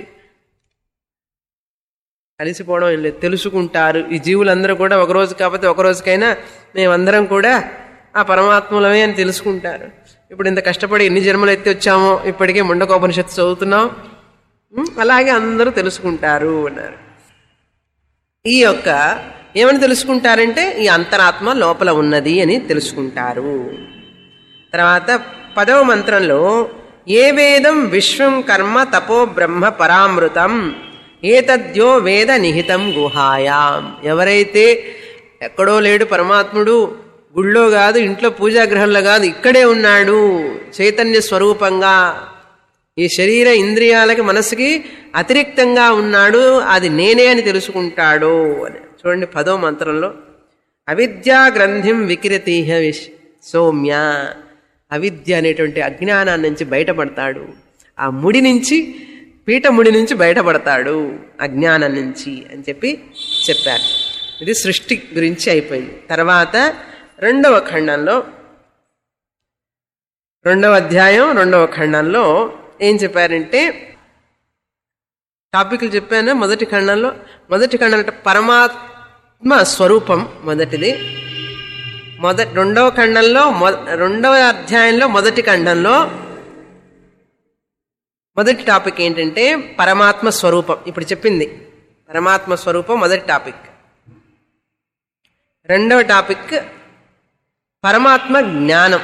కలిసిపోవడం ఏం లేదు తెలుసుకుంటారు ఈ జీవులందరూ కూడా ఒక రోజు కాకపోతే ఒక రోజుకైనా మేమందరం కూడా ఆ పరమాత్మలమే అని తెలుసుకుంటారు ఇప్పుడు ఇంత కష్టపడి ఎన్ని జన్మలు ఎత్తి వచ్చామో ఇప్పటికే ముండకోపనిషత్తు చదువుతున్నాం ఉం? అలాగే అందరూ తెలుసుకుంటారు అన్నారు ఈ యొక్క ఏమని తెలుసుకుంటారంటే ఈ అంతరాత్మ లోపల ఉన్నది అని తెలుసుకుంటారు తర్వాత పదవ మంత్రంలో ఏ వేదం విశ్వం కర్మ తపో బ్రహ్మ పరామృతం ఏతద్యో వేద నిహితం గుహాయాం ఎవరైతే ఎక్కడో లేడు పరమాత్ముడు గుళ్ళో కాదు ఇంట్లో పూజాగ్రహంలో కాదు ఇక్కడే ఉన్నాడు చైతన్య స్వరూపంగా ఈ శరీర ఇంద్రియాలకి మనసుకి అతిరిక్తంగా ఉన్నాడు అది నేనే అని తెలుసుకుంటాడు అని చూడండి పదో మంత్రంలో అవిద్యా గ్రంథిం వికిరతీహ విశ్ సౌమ్య అవిద్య అనేటువంటి అజ్ఞానాన్ని నుంచి బయటపడతాడు ఆ ముడి నుంచి పీట ముడి నుంచి బయటపడతాడు అజ్ఞానం నుంచి అని చెప్పి చెప్పారు ఇది సృష్టి గురించి అయిపోయింది తర్వాత రెండవ ఖండంలో రెండవ అధ్యాయం రెండవ ఖండంలో ఏం చెప్పారంటే టాపిక్లు చెప్పాను మొదటి ఖండంలో మొదటి ఖండం అంటే పరమాత్మ స్వరూపం మొదటిది మొదటి రెండవ ఖండంలో మొ- రెండవ అధ్యాయంలో మొదటి ఖండంలో మొదటి టాపిక్ ఏంటంటే పరమాత్మ స్వరూపం ఇప్పుడు చెప్పింది పరమాత్మ స్వరూపం మొదటి టాపిక్ రెండవ టాపిక్ పరమాత్మ జ్ఞానం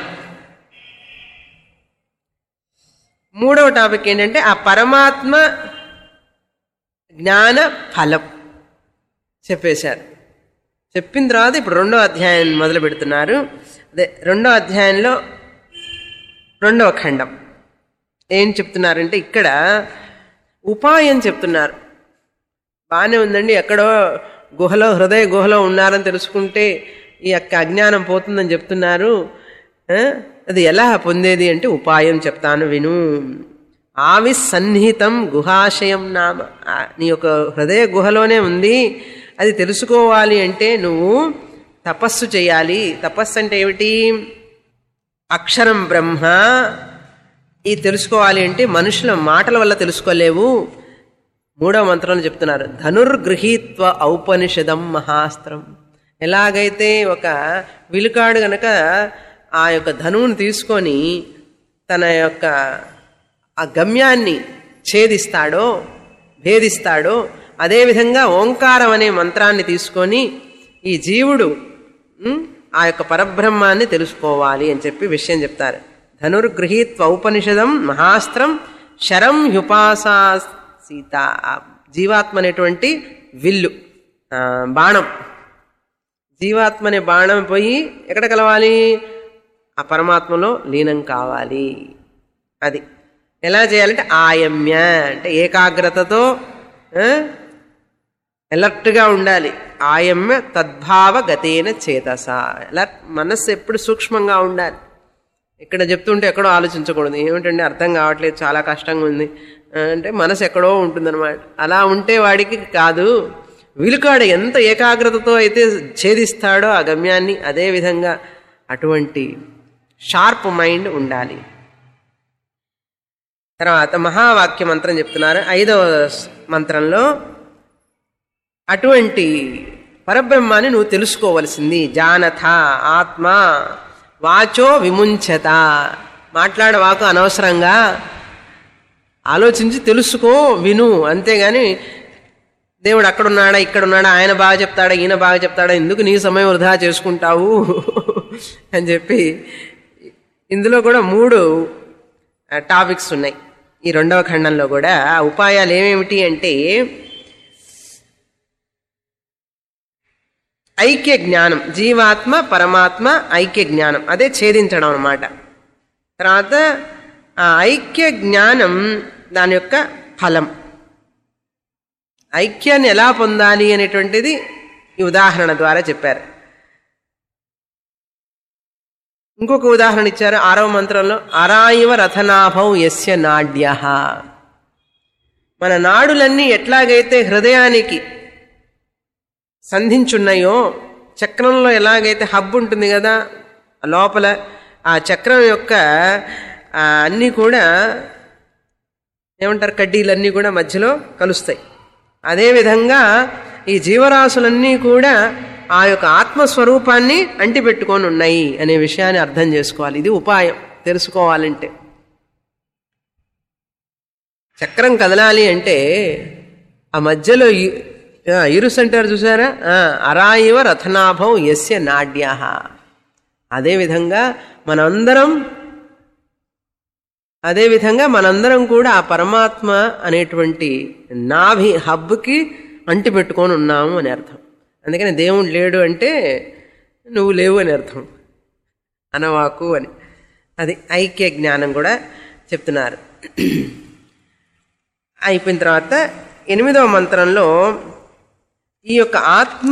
మూడవ టాపిక్ ఏంటంటే ఆ పరమాత్మ జ్ఞాన ఫలం చెప్పేశారు చెప్పిన తర్వాత ఇప్పుడు రెండో అధ్యాయం మొదలు పెడుతున్నారు అదే రెండో అధ్యాయంలో రెండవ ఖండం ఏం చెప్తున్నారంటే ఇక్కడ ఉపాయం చెప్తున్నారు బాగానే ఉందండి ఎక్కడో గుహలో హృదయ గుహలో ఉన్నారని తెలుసుకుంటే ఈ యొక్క అజ్ఞానం పోతుందని చెప్తున్నారు ఆ? అది ఎలా పొందేది అంటే ఉపాయం చెప్తాను విను ఆవి సన్నిహితం గుహాశయం నామ ఆ, నీ యొక్క హృదయ గుహలోనే ఉంది అది తెలుసుకోవాలి అంటే నువ్వు తపస్సు చేయాలి తపస్సు అంటే ఏమిటి అక్షరం బ్రహ్మ ఇది తెలుసుకోవాలి అంటే మనుషుల మాటల వల్ల తెలుసుకోలేవు మూడవ మంత్రంలో చెప్తున్నారు ధనుర్గృహీత్వ ఔపనిషదం మహాస్త్రం ఎలాగైతే ఒక విలుకాడు గనక ఆ యొక్క ధనువుని తీసుకొని తన యొక్క ఆ గమ్యాన్ని ఛేదిస్తాడో భేదిస్తాడో అదేవిధంగా ఓంకారం అనే మంత్రాన్ని తీసుకొని ఈ జీవుడు ఉమ్, ఆ యొక్క పరబ్రహ్మాన్ని తెలుసుకోవాలి అని చెప్పి విషయం చెప్తారు ధనుర్గృహీత్వ ఔపనిషదం మహాస్త్రం శరం హ్యుపాసా సీత ఆ జీవాత్మ అనేటువంటి విల్లు ఆ, బాణం జీవాత్మ అనే బాణం పోయి ఎక్కడ కలవాలి ఆ పరమాత్మలో లీనం కావాలి అది ఎలా చేయాలంటే ఆయమ్య అంటే ఏకాగ్రతతో ఎలర్ట్గా ఉండాలి ఆయమ్య తద్భావ గతేన చేతస అలర్ట్ మనస్సు ఎప్పుడు సూక్ష్మంగా ఉండాలి ఇక్కడ చెప్తుంటే ఎక్కడో ఆలోచించకూడదు ఏమిటండి అర్థం కావట్లేదు చాలా కష్టంగా ఉంది ఆ, అంటే మనసు ఎక్కడో ఉంటుందన్నమాట అలా ఉంటే వాడికి కాదు వీలుకాడ ఎంత ఏకాగ్రతతో అయితే ఛేదిస్తాడో ఆ గమ్యాన్ని అదే విధంగా అటువంటి షార్ప్ మైండ్ ఉండాలి తర్వాత మహావాక్య మంత్రం చెప్తున్నారు ఐదవ స్- మంత్రంలో అటువంటి పరబ్రహ్మాన్ని నువ్వు తెలుసుకోవలసింది జానథ ఆత్మ వాచో విముంచత మాట్లాడే వాకు అనవసరంగా ఆలోచించి తెలుసుకో విను అంతేగాని దేవుడు అక్కడున్నాడా ఇక్కడున్నాడా ఆయన బాగా చెప్తాడా ఈయన బాగా చెప్తాడా ఎందుకు నీ సమయం వృధా చేసుకుంటావు అని చెప్పి ఇందులో కూడా మూడు టాపిక్స్ ఉన్నాయి ఈ రెండవ ఖండంలో కూడా ఆ ఉపాయాలు ఏమేమిటి అంటే ఐక్య జ్ఞానం జీవాత్మ పరమాత్మ ఐక్య జ్ఞానం అదే ఛేదించడం అన్నమాట తర్వాత ఆ ఐక్య జ్ఞానం దాని యొక్క ఫలం ఐక్యాన్ని ఎలా పొందాలి అనేటువంటిది ఈ ఉదాహరణ ద్వారా చెప్పారు ఇంకొక ఉదాహరణ ఇచ్చారు ఆరవ మంత్రంలో అరాయివ రథనాభం యస్య నాడ్య మన నాడులన్నీ ఎట్లాగైతే హృదయానికి సంధించున్నాయో చక్రంలో ఎలాగైతే హబ్ ఉంటుంది కదా ఆ లోపల ఆ చక్రం యొక్క ఆ, అన్నీ కూడా ఏమంటారు కడ్డీలన్నీ కూడా మధ్యలో కలుస్తాయి అదేవిధంగా ఈ జీవరాశులన్నీ కూడా ఆ యొక్క ఆత్మస్వరూపాన్ని అంటిపెట్టుకొని ఉన్నాయి అనే విషయాన్ని అర్థం చేసుకోవాలి ఇది ఉపాయం తెలుసుకోవాలంటే చక్రం కదలాలి అంటే ఆ మధ్యలో ఇ- ఆ, ఇరుసు అంటారు చూసారా ఆ, అరాయివ రథనాభం యస్య నాడ్య అదేవిధంగా మనందరం అదేవిధంగా మనందరం కూడా ఆ పరమాత్మ అనేటువంటి నాభి హబ్కి అంటి పెట్టుకొని ఉన్నాము అని అర్థం అందుకని దేవుడు లేడు అంటే నువ్వు లేవు అని అర్థం అనవాకు అని అది ఐక్య జ్ఞానం కూడా చెప్తున్నారు అయిపోయిన తర్వాత ఎనిమిదవ మంత్రంలో ఈ యొక్క ఆత్మ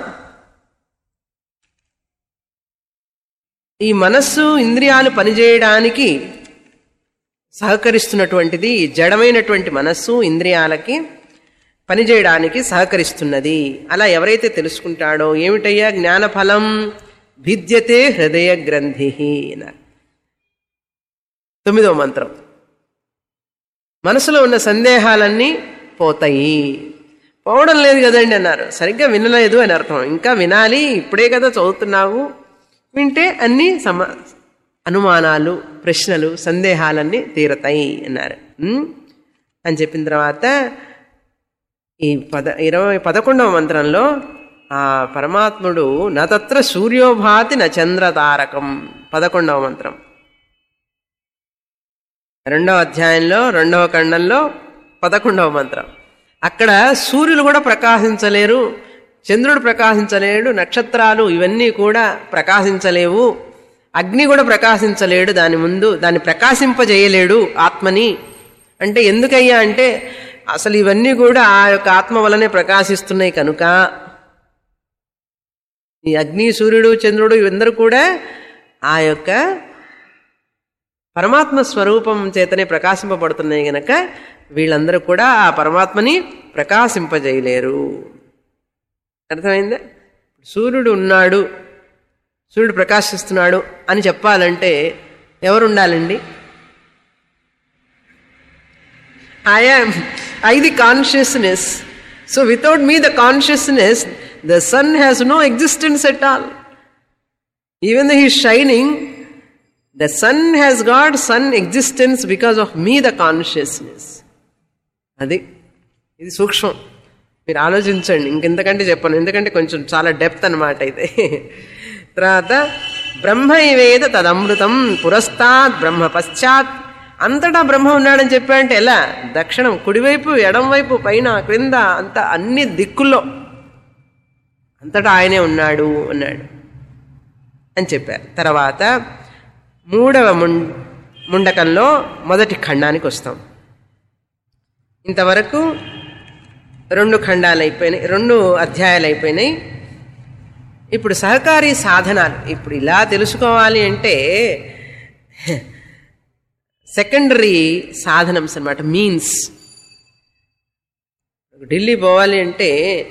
ఈ మనస్సు ఇంద్రియాలు పనిచేయడానికి సహకరిస్తున్నటువంటిది ఈ జడమైనటువంటి మనస్సు ఇంద్రియాలకి పనిచేయడానికి సహకరిస్తున్నది అలా ఎవరైతే తెలుసుకుంటాడో ఏమిటయ్యా జ్ఞానఫలం భిద్యతే హృదయ గ్రంథి అన్నారు తొమ్మిదవ మంత్రం మనసులో ఉన్న సందేహాలన్నీ పోతాయి పోవడం లేదు కదండి అన్నారు సరిగ్గా వినలేదు అని అర్థం ఇంకా వినాలి ఇప్పుడే కదా చదువుతున్నావు వింటే అన్ని సమ అనుమానాలు ప్రశ్నలు సందేహాలన్నీ తీరతాయి అన్నారు ఉమ్? అని చెప్పిన తర్వాత ఈ పద ఇరవై పదకొండవ మంత్రంలో ఆ పరమాత్ముడు నత్ర సూర్యోభాతి న చంద్రతారకం పదకొండవ మంత్రం రెండవ అధ్యాయంలో రెండవ ఖండంలో పదకొండవ మంత్రం అక్కడ సూర్యులు కూడా ప్రకాశించలేరు చంద్రుడు ప్రకాశించలేడు నక్షత్రాలు ఇవన్నీ కూడా ప్రకాశించలేవు అగ్ని కూడా ప్రకాశించలేడు దాని ముందు దాన్ని ప్రకాశింపజేయలేడు ఆత్మని అంటే ఎందుకయ్యా అంటే అసలు ఇవన్నీ కూడా ఆ యొక్క ఆత్మ వలనే ప్రకాశిస్తున్నాయి కనుక ఈ అగ్ని సూర్యుడు చంద్రుడు ఇవందరూ కూడా ఆ యొక్క పరమాత్మ స్వరూపం చేతనే ప్రకాశింపబడుతున్నాయి గనక వీళ్ళందరూ కూడా ఆ పరమాత్మని ప్రకాశింపజేయలేరు అర్థమైందా సూర్యుడు ఉన్నాడు సూర్యుడు ప్రకాశిస్తున్నాడు అని చెప్పాలంటే ఎవరు ఉండాలండి I'm I the consciousness so without me the consciousness the sun has no existence at all even the he shining the sun has got sun existence because of me the consciousness అది ఇది సూక్ష్మం మీరు ఆలోచించండి ఇంకెంతకంటే చెప్పను ఎందుకంటే కొంచెం చాలా depth అనమాట ఇది తర్వాత బ్రహ్మైవేద తదమృతం పురస్తాత్ బ్రహ్మ పశ్చాత్ అంతటా బ్రహ్మ ఉన్నాడని చెప్పాడంటే ఎలా దక్షిణం కుడివైపు ఎడంవైపు పైన క్రింద అంత అన్ని దిక్కుల్లో అంతటా ఆయనే ఉన్నాడు అన్నాడు అని చెప్పారు తర్వాత మూడవ ముం ముండకంలో మొదటి ఖండానికి వస్తాం ఇంతవరకు రెండు ఖండాలు అయిపోయినాయి రెండు అధ్యాయాలు అయిపోయినాయి ఇప్పుడు సహకారి సాధనాలు ఇప్పుడు ఇలా తెలుసుకోవాలి అంటే సెకండరీ సాధనమ్స్ అనమాట మీన్స్ ఢిల్లీ పోవాలి అంటే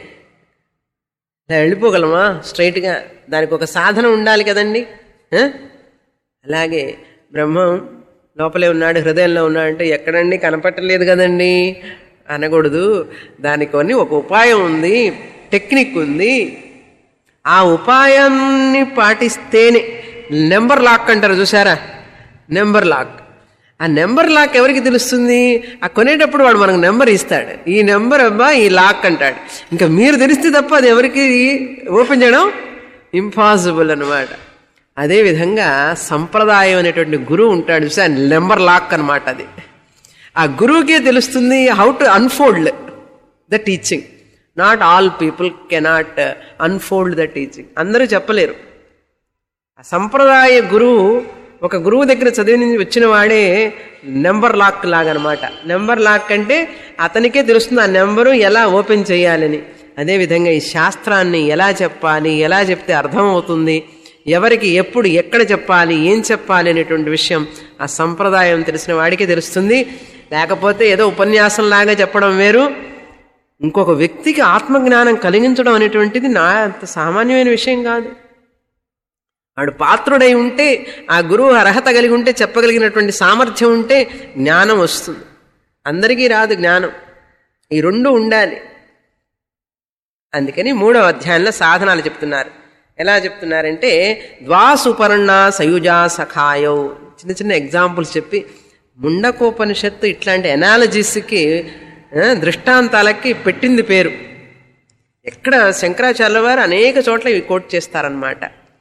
ఇలా వెళ్ళిపోగలమా స్ట్రైట్గా దానికి ఒక సాధన ఉండాలి కదండి ఆ? అలాగే బ్రహ్మం లోపలే ఉన్నాడు హృదయంలో ఉన్నాడు అంటే ఎక్కడండి కనపట్టలేదు కదండి అనకూడదు దానికి కొన్ని ఒక ఉపాయం ఉంది టెక్నిక్ ఉంది ఆ ఉపాయాన్ని పాటిస్తేనే నెంబర్ లాక్ అంటారు చూసారా నెంబర్ లాక్ ఆ నెంబర్ లాక్ ఎవరికి తెలుస్తుంది ఆ కొనేటప్పుడు వాడు మనకు నెంబర్ ఇస్తాడు ఈ నెంబర్ అబ్బా ఈ లాక్ అంటాడు ఇంకా మీరు తెలిస్తే తప్ప అది ఎవరికి ఓపెన్ చేయడం ఇంపాసిబుల్ అన్నమాట అదేవిధంగా సంప్రదాయం అనేటువంటి గురువు ఉంటాడు చూసా నెంబర్ లాక్ అన్నమాట అది ఆ గురువుకే తెలుస్తుంది how to unfold the teaching not all people cannot unfold the teaching అందరూ చెప్పలేరు ఆ సంప్రదాయ గురువు ఒక గురువు దగ్గర చదివి నుంచి వచ్చిన వాడే నెంబర్ లాక్ లాగా అనమాట నెంబర్ లాక్ అంటే అతనికే తెలుస్తుంది ఆ నెంబరు ఎలా ఓపెన్ చేయాలని అదేవిధంగా ఈ శాస్త్రాన్ని ఎలా చెప్పాలి ఎలా చెప్తే అర్థం అవుతుంది ఎవరికి ఎప్పుడు ఎక్కడ చెప్పాలి ఏం చెప్పాలి అనేటువంటి విషయం ఆ సంప్రదాయం తెలిసిన వాడికే తెలుస్తుంది లేకపోతే ఏదో ఉపన్యాసం లాగా చెప్పడం వేరు ఇంకొక వ్యక్తికి ఆత్మజ్ఞానం కలిగించడం అనేటువంటిది నా అంత సామాన్యమైన విషయం కాదు వాడు పాత్రుడై ఉంటే ఆ గురువు అర్హత కలిగి ఉంటే చెప్పగలిగినటువంటి సామర్థ్యం ఉంటే జ్ఞానం వస్తుంది అందరికీ రాదు జ్ఞానం ఈ రెండు ఉండాలి అందుకని మూడవ అధ్యాయంలో సాధనాలు చెప్తున్నారు ఎలా చెప్తున్నారంటే ద్వాసుపర్ణ సయుజా సఖాయౌ చిన్న చిన్న ఎగ్జాంపుల్స్ చెప్పి ముండకోపనిషత్తు ఇట్లాంటి ఎనాలజీస్కి దృష్టాంతాలకి పెట్టింది పేరు ఎక్కడ శంకరాచార్య వారు అనేక చోట్ల ఇవి కోట్ చేస్తారనమాట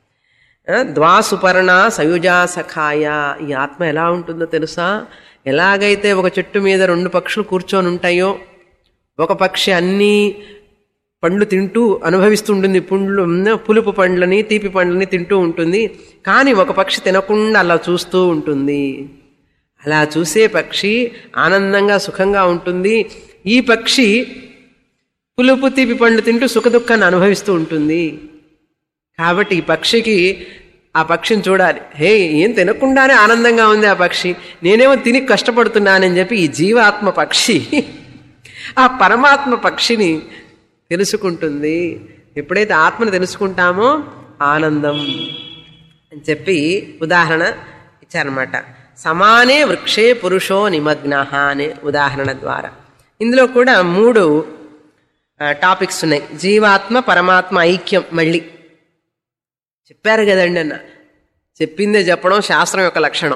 ద్వాసుపర్ణ సయుజా సఖాయ ఈ ఆత్మ ఎలా ఉంటుందో తెలుసా ఎలాగైతే ఒక చెట్టు మీద రెండు పక్షులు కూర్చొని ఉంటాయో ఒక పక్షి అన్నీ పండ్లు తింటూ అనుభవిస్తుంటుంది పుండ్లు పులుపు పండ్లని తీపి పండ్లని తింటూ ఉంటుంది కానీ ఒక పక్షి తినకుండా అలా చూస్తూ ఉంటుంది అలా చూసే పక్షి ఆనందంగా సుఖంగా ఉంటుంది ఈ పక్షి పులుపు తీపి పండ్లు తింటూ సుఖదుఖాన్ని అనుభవిస్తూ ఉంటుంది కాబట్టి ఈ పక్షికి ఆ పక్షిని చూడాలి హే ఏం తినకుండానే ఆనందంగా ఉంది ఆ పక్షి నేనేమో తిని కష్టపడుతున్నానని చెప్పి ఈ జీవాత్మ పక్షి ఆ పరమాత్మ పక్షిని తెలుసుకుంటుంది ఎప్పుడైతే ఆత్మను తెలుసుకుంటామో ఆనందం అని చెప్పి ఉదాహరణ ఇచ్చారనమాట సమానే వృక్షే పురుషో నిమగ్న అనే ఉదాహరణ ద్వారా ఇందులో కూడా మూడు టాపిక్స్ ఉన్నాయి జీవాత్మ పరమాత్మ ఐక్యం మళ్ళీ చెప్పారు కదండి అన్న చెప్పిందే చెప్పడం శాస్త్రం యొక్క లక్షణం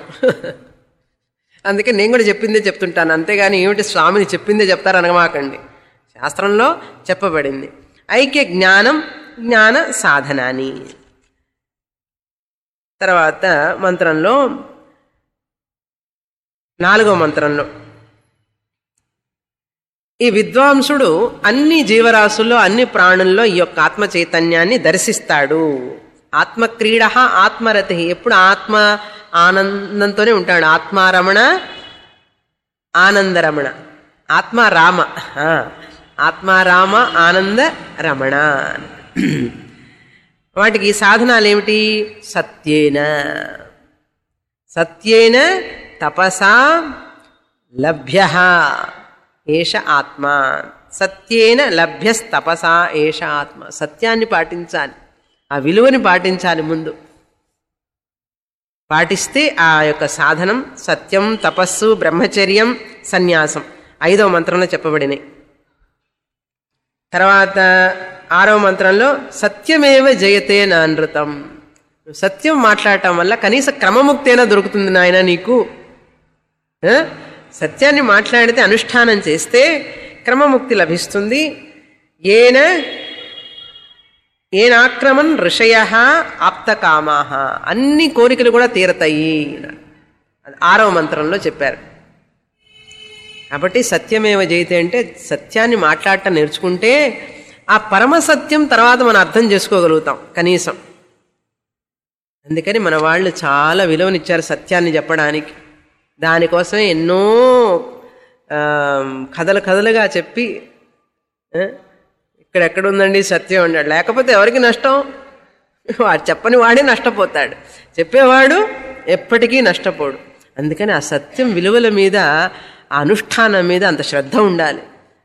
అందుకే నేను కూడా చెప్పిందే చెప్తుంటాను అంతేగాని ఏమిటి స్వామిని చెప్పిందే చెప్తారు అనగమాకండి శాస్త్రంలో చెప్పబడింది ఐక్య జ్ఞానం జ్ఞాన సాధనాని తర్వాత మంత్రంలో నాలుగో మంత్రంలో ఈ విద్వాంసుడు అన్ని జీవరాశుల్లో అన్ని ప్రాణుల్లో ఈ యొక్క ఆత్మ చైతన్యాన్ని దర్శిస్తాడు ఆత్మక్రీడ ఆత్మరతి ఎప్పుడు ఆత్మ ఆనందంతోనే ఉంటాడు ఆత్మారమణ ఆనందరమణ ఆత్మారామ ఆత్మారామ ఆనంద రమణ వాటికి సాధనాలు ఏమిటి సత్యేన సత్యేన తపసా లభ్య ఏష ఆత్మ సత్యేన లభ్యస్తపసా ఏష ఆత్మ సత్యాన్ని పాటించాలి ఆ విలువని పాటించాలి ముందు పాటిస్తే ఆ యొక్క సాధనం సత్యం తపస్సు బ్రహ్మచర్యం సన్యాసం ఐదవ మంత్రంలో చెప్పబడినాయి తర్వాత ఆరవ మంత్రంలో సత్యమేవ జయతే నానృతం సత్యం మాట్లాడటం వల్ల కనీస క్రమముక్తైనా దొరుకుతుంది నాయన నీకు సత్యాన్ని మాట్లాడితే అనుష్ఠానం చేస్తే క్రమముక్తి లభిస్తుంది ఏన ఏనాక్రమన్ ఋషయ ఆప్తకామా అన్ని కోరికలు కూడా తీరతాయి ఆరవ మంత్రంలో చెప్పారు కాబట్టి సత్యమేవ జయితే అంటే సత్యాన్ని మాట్లాడటం నేర్చుకుంటే ఆ పరమ సత్యం తర్వాత మనం అర్థం చేసుకోగలుగుతాం కనీసం అందుకని మన వాళ్ళు చాలా విలువనిచ్చారు సత్యాన్ని చెప్పడానికి దానికోసమే ఎన్నో కథలు కథలుగా చెప్పి ఇక్కడెక్కడ ఉందండి సత్యం అన్నాడు లేకపోతే ఎవరికి నష్టం వాడు చెప్పని వాడే నష్టపోతాడు చెప్పేవాడు ఎప్పటికీ నష్టపోడు అందుకని ఆ సత్యం విలువల మీద ఆ అనుష్ఠానం మీద అంత శ్రద్ధ ఉండాలి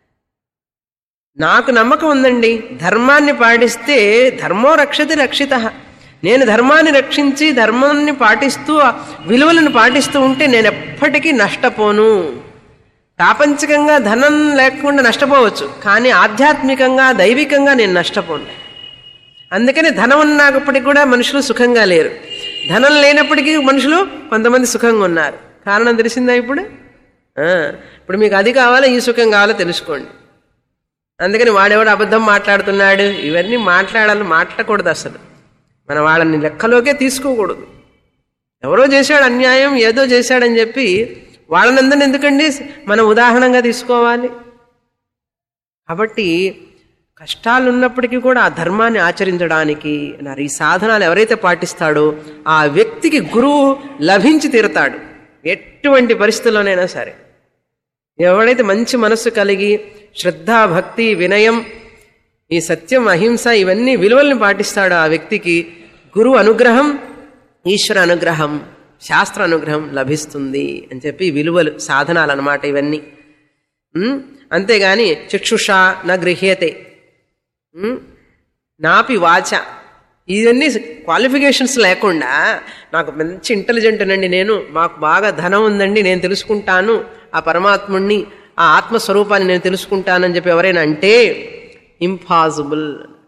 నాకు నమ్మకం ఉందండి ధర్మాన్ని పాటిస్తే ధర్మో రక్షతి రక్షిత నేను ధర్మాన్ని రక్షించి ధర్మాన్ని పాటిస్తూ ఆ విలువలను పాటిస్తూ ఉంటే నేను ఎప్పటికీ నష్టపోను ప్రాపంచికంగా ధనం లేకుండా నష్టపోవచ్చు కానీ ఆధ్యాత్మికంగా దైవికంగా నేను నష్టపోను అందుకని ధనం ఉన్నప్పటికీ కూడా మనుషులు సుఖంగా లేరు ధనం లేనప్పటికీ మనుషులు కొంతమంది సుఖంగా ఉన్నారు కారణం తెలిసిందా ఇప్పుడు ఆ, ఇప్పుడు మీకు అది కావాలా ఈ సుఖం కావాలో తెలుసుకోండి అందుకని వాడెవడు అబద్ధం మాట్లాడుతున్నాడు ఇవన్నీ మాట్లాడాలి మాట్లాడకూడదు అసలు మన వాళ్ళని లెక్కలోకే తీసుకోకూడదు ఎవరో చేశాడు అన్యాయం ఏదో చేశాడని చెప్పి వాళ్ళనందరిని ఎందుకండి మనం ఉదాహరణగా తీసుకోవాలి కాబట్టి కష్టాలు ఉన్నప్పటికీ కూడా ఆ ధర్మాన్ని ఆచరించడానికి అన్నారు ఈ సాధనాలు ఎవరైతే పాటిస్తాడో ఆ వ్యక్తికి గురువు లభించి తీరుతాడు ఎటువంటి పరిస్థితుల్లోనైనా సరే ఎవడైతే మంచి మనస్సు కలిగి శ్రద్ధ భక్తి వినయం ఈ సత్యం అహింస ఇవన్నీ విలువల్ని పాటిస్తాడో ఆ వ్యక్తికి గురువు అనుగ్రహం ఈశ్వర అనుగ్రహం శాస్త్ర అనుగ్రహం లభిస్తుంది అని చెప్పి విలువలు సాధనాలు అన్నమాట ఇవన్నీ ఉమ్, అంతేగాని చక్షుష నా గృహ్యతే ఉమ్, నాపి వాచ ఇవన్నీ క్వాలిఫికేషన్స్ లేకుండా నాకు మంచి ఇంటెలిజెంట్ అండి నేను మాకు బాగా ధనం ఉందండి నేను తెలుసుకుంటాను ఆ పరమాత్ముణ్ణి ఆ ఆత్మస్వరూపాన్ని నేను తెలుసుకుంటానని చెప్పి ఎవరైనా అంటే ఇంపాసిబుల్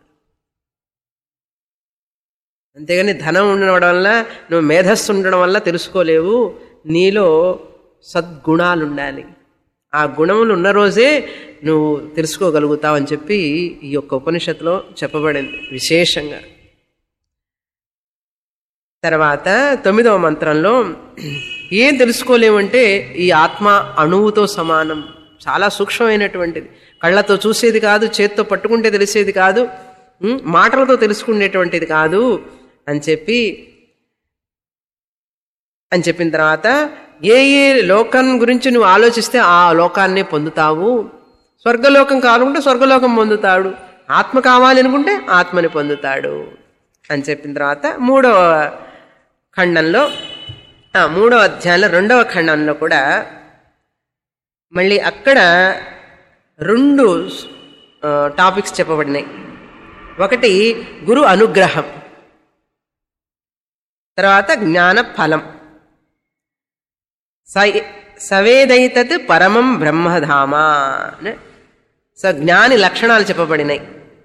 అంతేగాని ధనం ఉండడం వల్ల నువ్వు మేధస్సు ఉండడం వల్ల తెలుసుకోలేవు నీలో సద్గుణాలు ఉండాలి ఆ గుణములు ఉన్న రోజే నువ్వు తెలుసుకోగలుగుతావు అని చెప్పి ఈ యొక్క ఉపనిషత్తులో చెప్పబడింది విశేషంగా తర్వాత తొమ్మిదవ మంత్రంలో ఏం తెలుసుకోలేమంటే ఈ ఆత్మ అణువుతో సమానం చాలా సూక్ష్మమైనటువంటిది కళ్ళతో చూసేది కాదు చేత్తో పట్టుకుంటే తెలిసేది కాదు ఉం, మాటలతో తెలుసుకునేటువంటిది కాదు అని చెప్పి అని చెప్పిన తర్వాత ఏ ఏ లోకం గురించి నువ్వు ఆలోచిస్తే ఆ లోకాన్నే పొందుతావు స్వర్గలోకం కావాలనుకుంటే స్వర్గలోకం పొందుతాడు ఆత్మ కావాలి అనుకుంటే ఆత్మని పొందుతాడు అని చెప్పిన తర్వాత మూడవ ఖండంలో ఆ, మూడవ అధ్యాయంలో రెండవ ఖండంలో కూడా మళ్ళీ అక్కడ రెండు ఆ, టాపిక్స్ చెప్పబడినాయి ఒకటి గురు అనుగ్రహం తర్వాత జ్ఞాన ఫలం స సవేదైతత్ పరమం బ్రహ్మధామ అని స జ్ఞాని లక్షణాలు చెప్పబడినాయి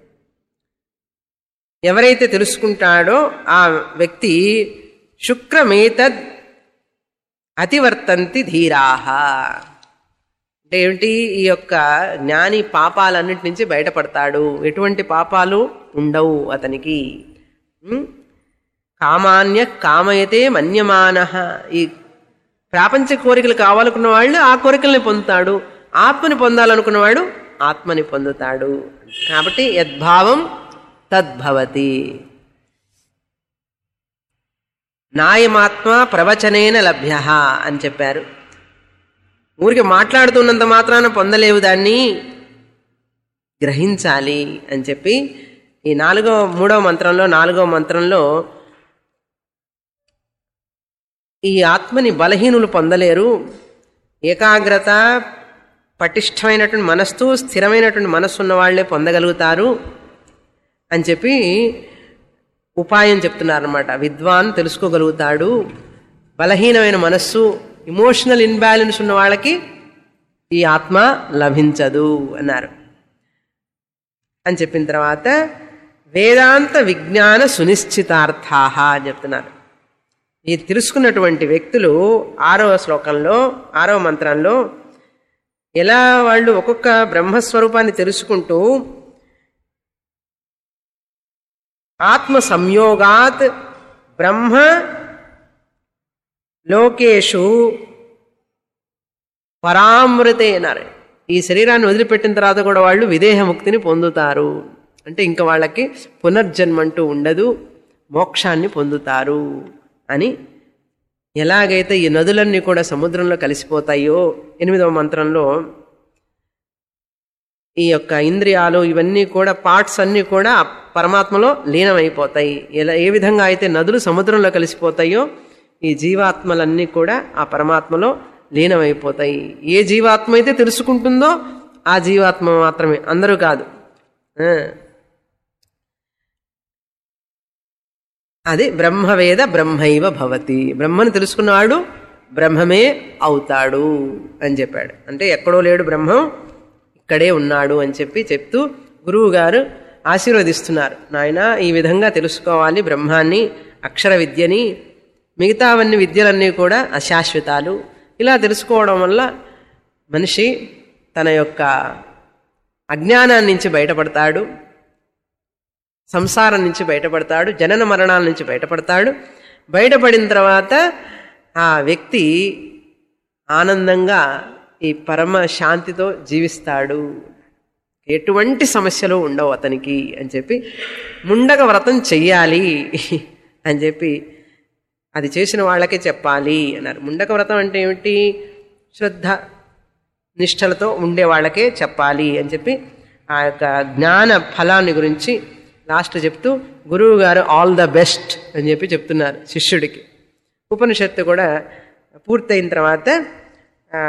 ఎవరైతే తెలుసుకుంటాడో ఆ వ్యక్తి శుక్రమేతద్ అతివర్తంతి ధీరాహ అంటే ఏమిటి ఈ యొక్క జ్ఞాని పాపాలన్నిటి నుంచి బయటపడతాడు ఎటువంటి పాపాలు ఉండవు అతనికి ఉం? కామాన్య కామయతే మన్యమాన ఈ ప్రాపంచ కోరికలు కావాలనుకున్న వాళ్ళు ఆ కోరికల్ని పొందుతాడు ఆత్మని పొందాలనుకున్నవాడు ఆత్మని పొందుతాడు కాబట్టి యద్భావం తద్భవతి నాయమాత్మ ప్రవచనేన లభ్య అని చెప్పారు ఊరికి మాట్లాడుతున్నంత మాత్రాన పొందలేవు దాన్ని గ్రహించాలి అని చెప్పి ఈ నాలుగో మూడవ మంత్రంలో నాలుగవ మంత్రంలో ఈ ఆత్మని బలహీనులు పొందలేరు ఏకాగ్రత పటిష్టమైనటువంటి మనస్సు స్థిరమైనటువంటి మనస్సు ఉన్న వాళ్ళే పొందగలుగుతారు అని చెప్పి ఉపాయం చెప్తున్నారన్నమాట విద్వాన్ తెలుసుకోగలుగుతాడు బలహీనమైన మనస్సు ఇమోషనల్ ఇన్బ్యాలెన్స్ ఉన్న వాళ్ళకి ఈ ఆత్మ లభించదు అన్నారు అని చెప్పిన తర్వాత వేదాంత విజ్ఞాన సునిశ్చితార్థాహ అని చెప్తున్నారు ఈ తెలుసుకున్నటువంటి వ్యక్తులు ఆరవ శ్లోకంలో ఆరవ మంత్రంలో ఎలా వాళ్ళు ఒక్కొక్క బ్రహ్మస్వరూపాన్ని తెలుసుకుంటూ ఆత్మ సంయోగాత్ బ్రహ్మ లోకేషు పరామృతే అన్నారు ఈ శరీరాన్ని వదిలిపెట్టిన తర్వాత కూడా వాళ్ళు విదేహముక్తిని పొందుతారు అంటే ఇంకా వాళ్ళకి పునర్జన్మంటూ ఉండదు మోక్షాన్ని పొందుతారు అని ఎలాగైతే ఈ నదులన్నీ కూడా సముద్రంలో కలిసిపోతాయో ఎనిమిదవ మంత్రంలో ఈ యొక్క ఇంద్రియాలు ఇవన్నీ కూడా పార్ట్స్ అన్నీ కూడా ఆ పరమాత్మలో లీనమైపోతాయి ఎలా ఏ విధంగా అయితే నదులు సముద్రంలో కలిసిపోతాయో ఈ జీవాత్మలన్నీ కూడా ఆ పరమాత్మలో లీనమైపోతాయి ఏ జీవాత్మ అయితే తెలుసుకుంటుందో ఆ జీవాత్మ మాత్రమే అందరూ కాదు ఆ. అది బ్రహ్మవేద బ్రహ్మైవ భవతి బ్రహ్మను తెలుసుకున్నవాడు బ్రహ్మమే అవుతాడు అని చెప్పాడు అంటే ఎక్కడో లేడు బ్రహ్మం ఇక్కడే ఉన్నాడు అని చెప్పి చెప్తూ గురువు గారు ఆశీర్వదిస్తున్నారు నాయన ఈ విధంగా తెలుసుకోవాలి బ్రహ్మాన్ని అక్షర విద్యని మిగతావన్నీ విద్యలన్నీ కూడా అశాశ్వతాలు ఇలా తెలుసుకోవడం వల్ల మనిషి తన యొక్క అజ్ఞానాన్ని నుంచి బయటపడతాడు సంసారం నుంచి బయటపడతాడు జనన మరణాల నుంచి బయటపడతాడు బయటపడిన తర్వాత ఆ వ్యక్తి ఆనందంగా ఈ పరమ శాంతితో జీవిస్తాడు ఎటువంటి సమస్యలు ఉండవు అతనికి అని చెప్పి ముండక వ్రతం చెయ్యాలి అని చెప్పి అది చేసిన వాళ్ళకే చెప్పాలి అన్నారు ముండక వ్రతం అంటే ఏమిటి శ్రద్ధ నిష్టలతో ఉండే వాళ్ళకే చెప్పాలి అని చెప్పి ఆ యొక్క జ్ఞాన ఫలాన్ని గురించి లాస్ట్ చెప్తూ గురువు గారు ఆల్ ద బెస్ట్ అని చెప్పి చెప్తున్నారు శిష్యుడికి ఉపనిషత్తు కూడా పూర్తయిన తర్వాత ఆ,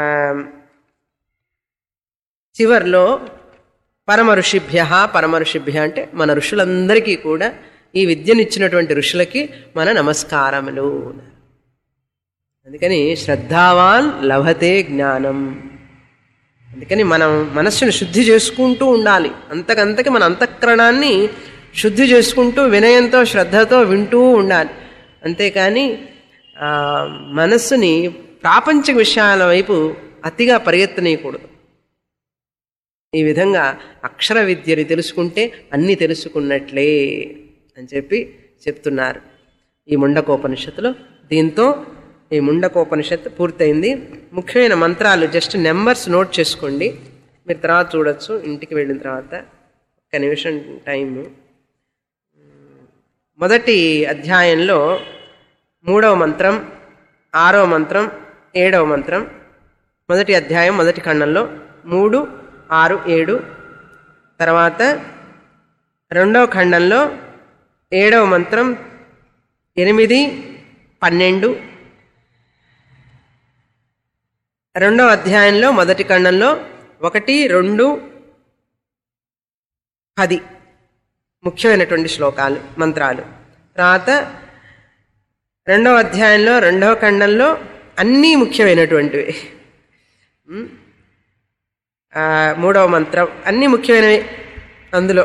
చివర్లో పరమ ఋషిభ్య పరమ ఋషిభ్య అంటే మన ఋషులందరికీ కూడా ఈ విద్యనిచ్చినటువంటి ఋషులకి మన నమస్కారములు అందుకని శ్రద్ధావాన్ లభతే జ్ఞానం అందుకని మనం మనస్సును శుద్ధి చేసుకుంటూ ఉండాలి అంతకంతకి మన అంతఃకరణాన్ని శుద్ధి చేసుకుంటూ వినయంతో శ్రద్ధతో వింటూ ఉండాలి అంతేకాని ఆ, మనస్సుని ప్రాపంచిక విషయాల వైపు అతిగా పరిగెత్తనీయకూడదు ఈ విధంగా అక్షర విద్యని తెలుసుకుంటే అన్నీ తెలుసుకున్నట్లే అని చెప్పి చెప్తున్నారు ఈ ముండకోపనిషత్తులో దీంతో ఈ ముండకోపనిషత్తు పూర్తయింది ముఖ్యమైన మంత్రాలు జస్ట్ నెంబర్స్ నోట్ చేసుకోండి మీరు తర్వాత చూడొచ్చు ఇంటికి వెళ్ళిన తర్వాత ఒక నిమిషం టైము మొదటి అధ్యాయంలో మూడవ మంత్రం ఆరవ మంత్రం ఏడవ మంత్రం మొదటి అధ్యాయం మొదటి ఖండంలో మూడు ఆరు ఏడు తర్వాత రెండవ ఖండంలో ఏడవ మంత్రం ఎనిమిది పన్నెండు రెండవ అధ్యాయంలో మొదటి ఖండంలో ఒకటి రెండు పది ముఖ్యమైనటువంటి శ్లోకాలు మంత్రాలు తర్వాత రెండవ అధ్యాయంలో రెండవ ఖండంలో అన్నీ ముఖ్యమైనటువంటివి ఉమ్. ఆ, మూడవ మంత్రం అన్నీ ముఖ్యమైనవి అందులో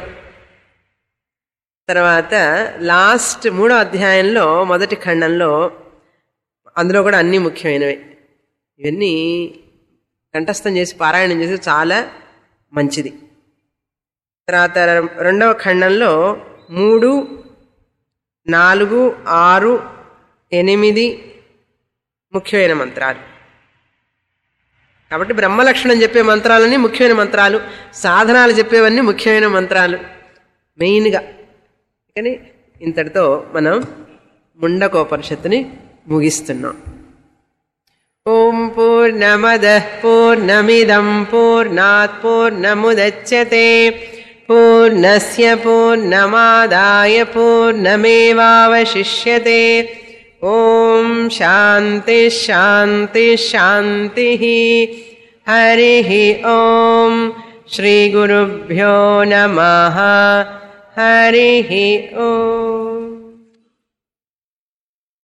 తర్వాత లాస్ట్ మూడో అధ్యాయంలో మొదటి ఖండంలో అందులో కూడా అన్నీ ముఖ్యమైనవి ఇవన్నీ కంఠస్థం చేసి పారాయణం చేసి చాలా మంచిది తర్వాత రెండవ ఖండంలో మూడు నాలుగు ఆరు ఎనిమిది ముఖ్యమైన మంత్రాలు కాబట్టి బ్రహ్మలక్షణం చెప్పే మంత్రాలన్నీ ముఖ్యమైన మంత్రాలు సాధనాలు చెప్పేవన్నీ ముఖ్యమైన మంత్రాలు మెయిన్గా కానీ ఇంతటితో మనం ముండకోపనిషత్తుని ముగిస్తున్నాం ఓం పూర్ణమద పూర్ణమిదం పూర్ణాత్ పూర్ణముదచ్యతే పూర్ణస్య పూర్ణమాదాయ పూర్ణమేవావశిష్యతే ఓం శాంతి శాంతి శాంతి హరి ఓం శ్రీ గురుభ్యో నమ హరి ఓం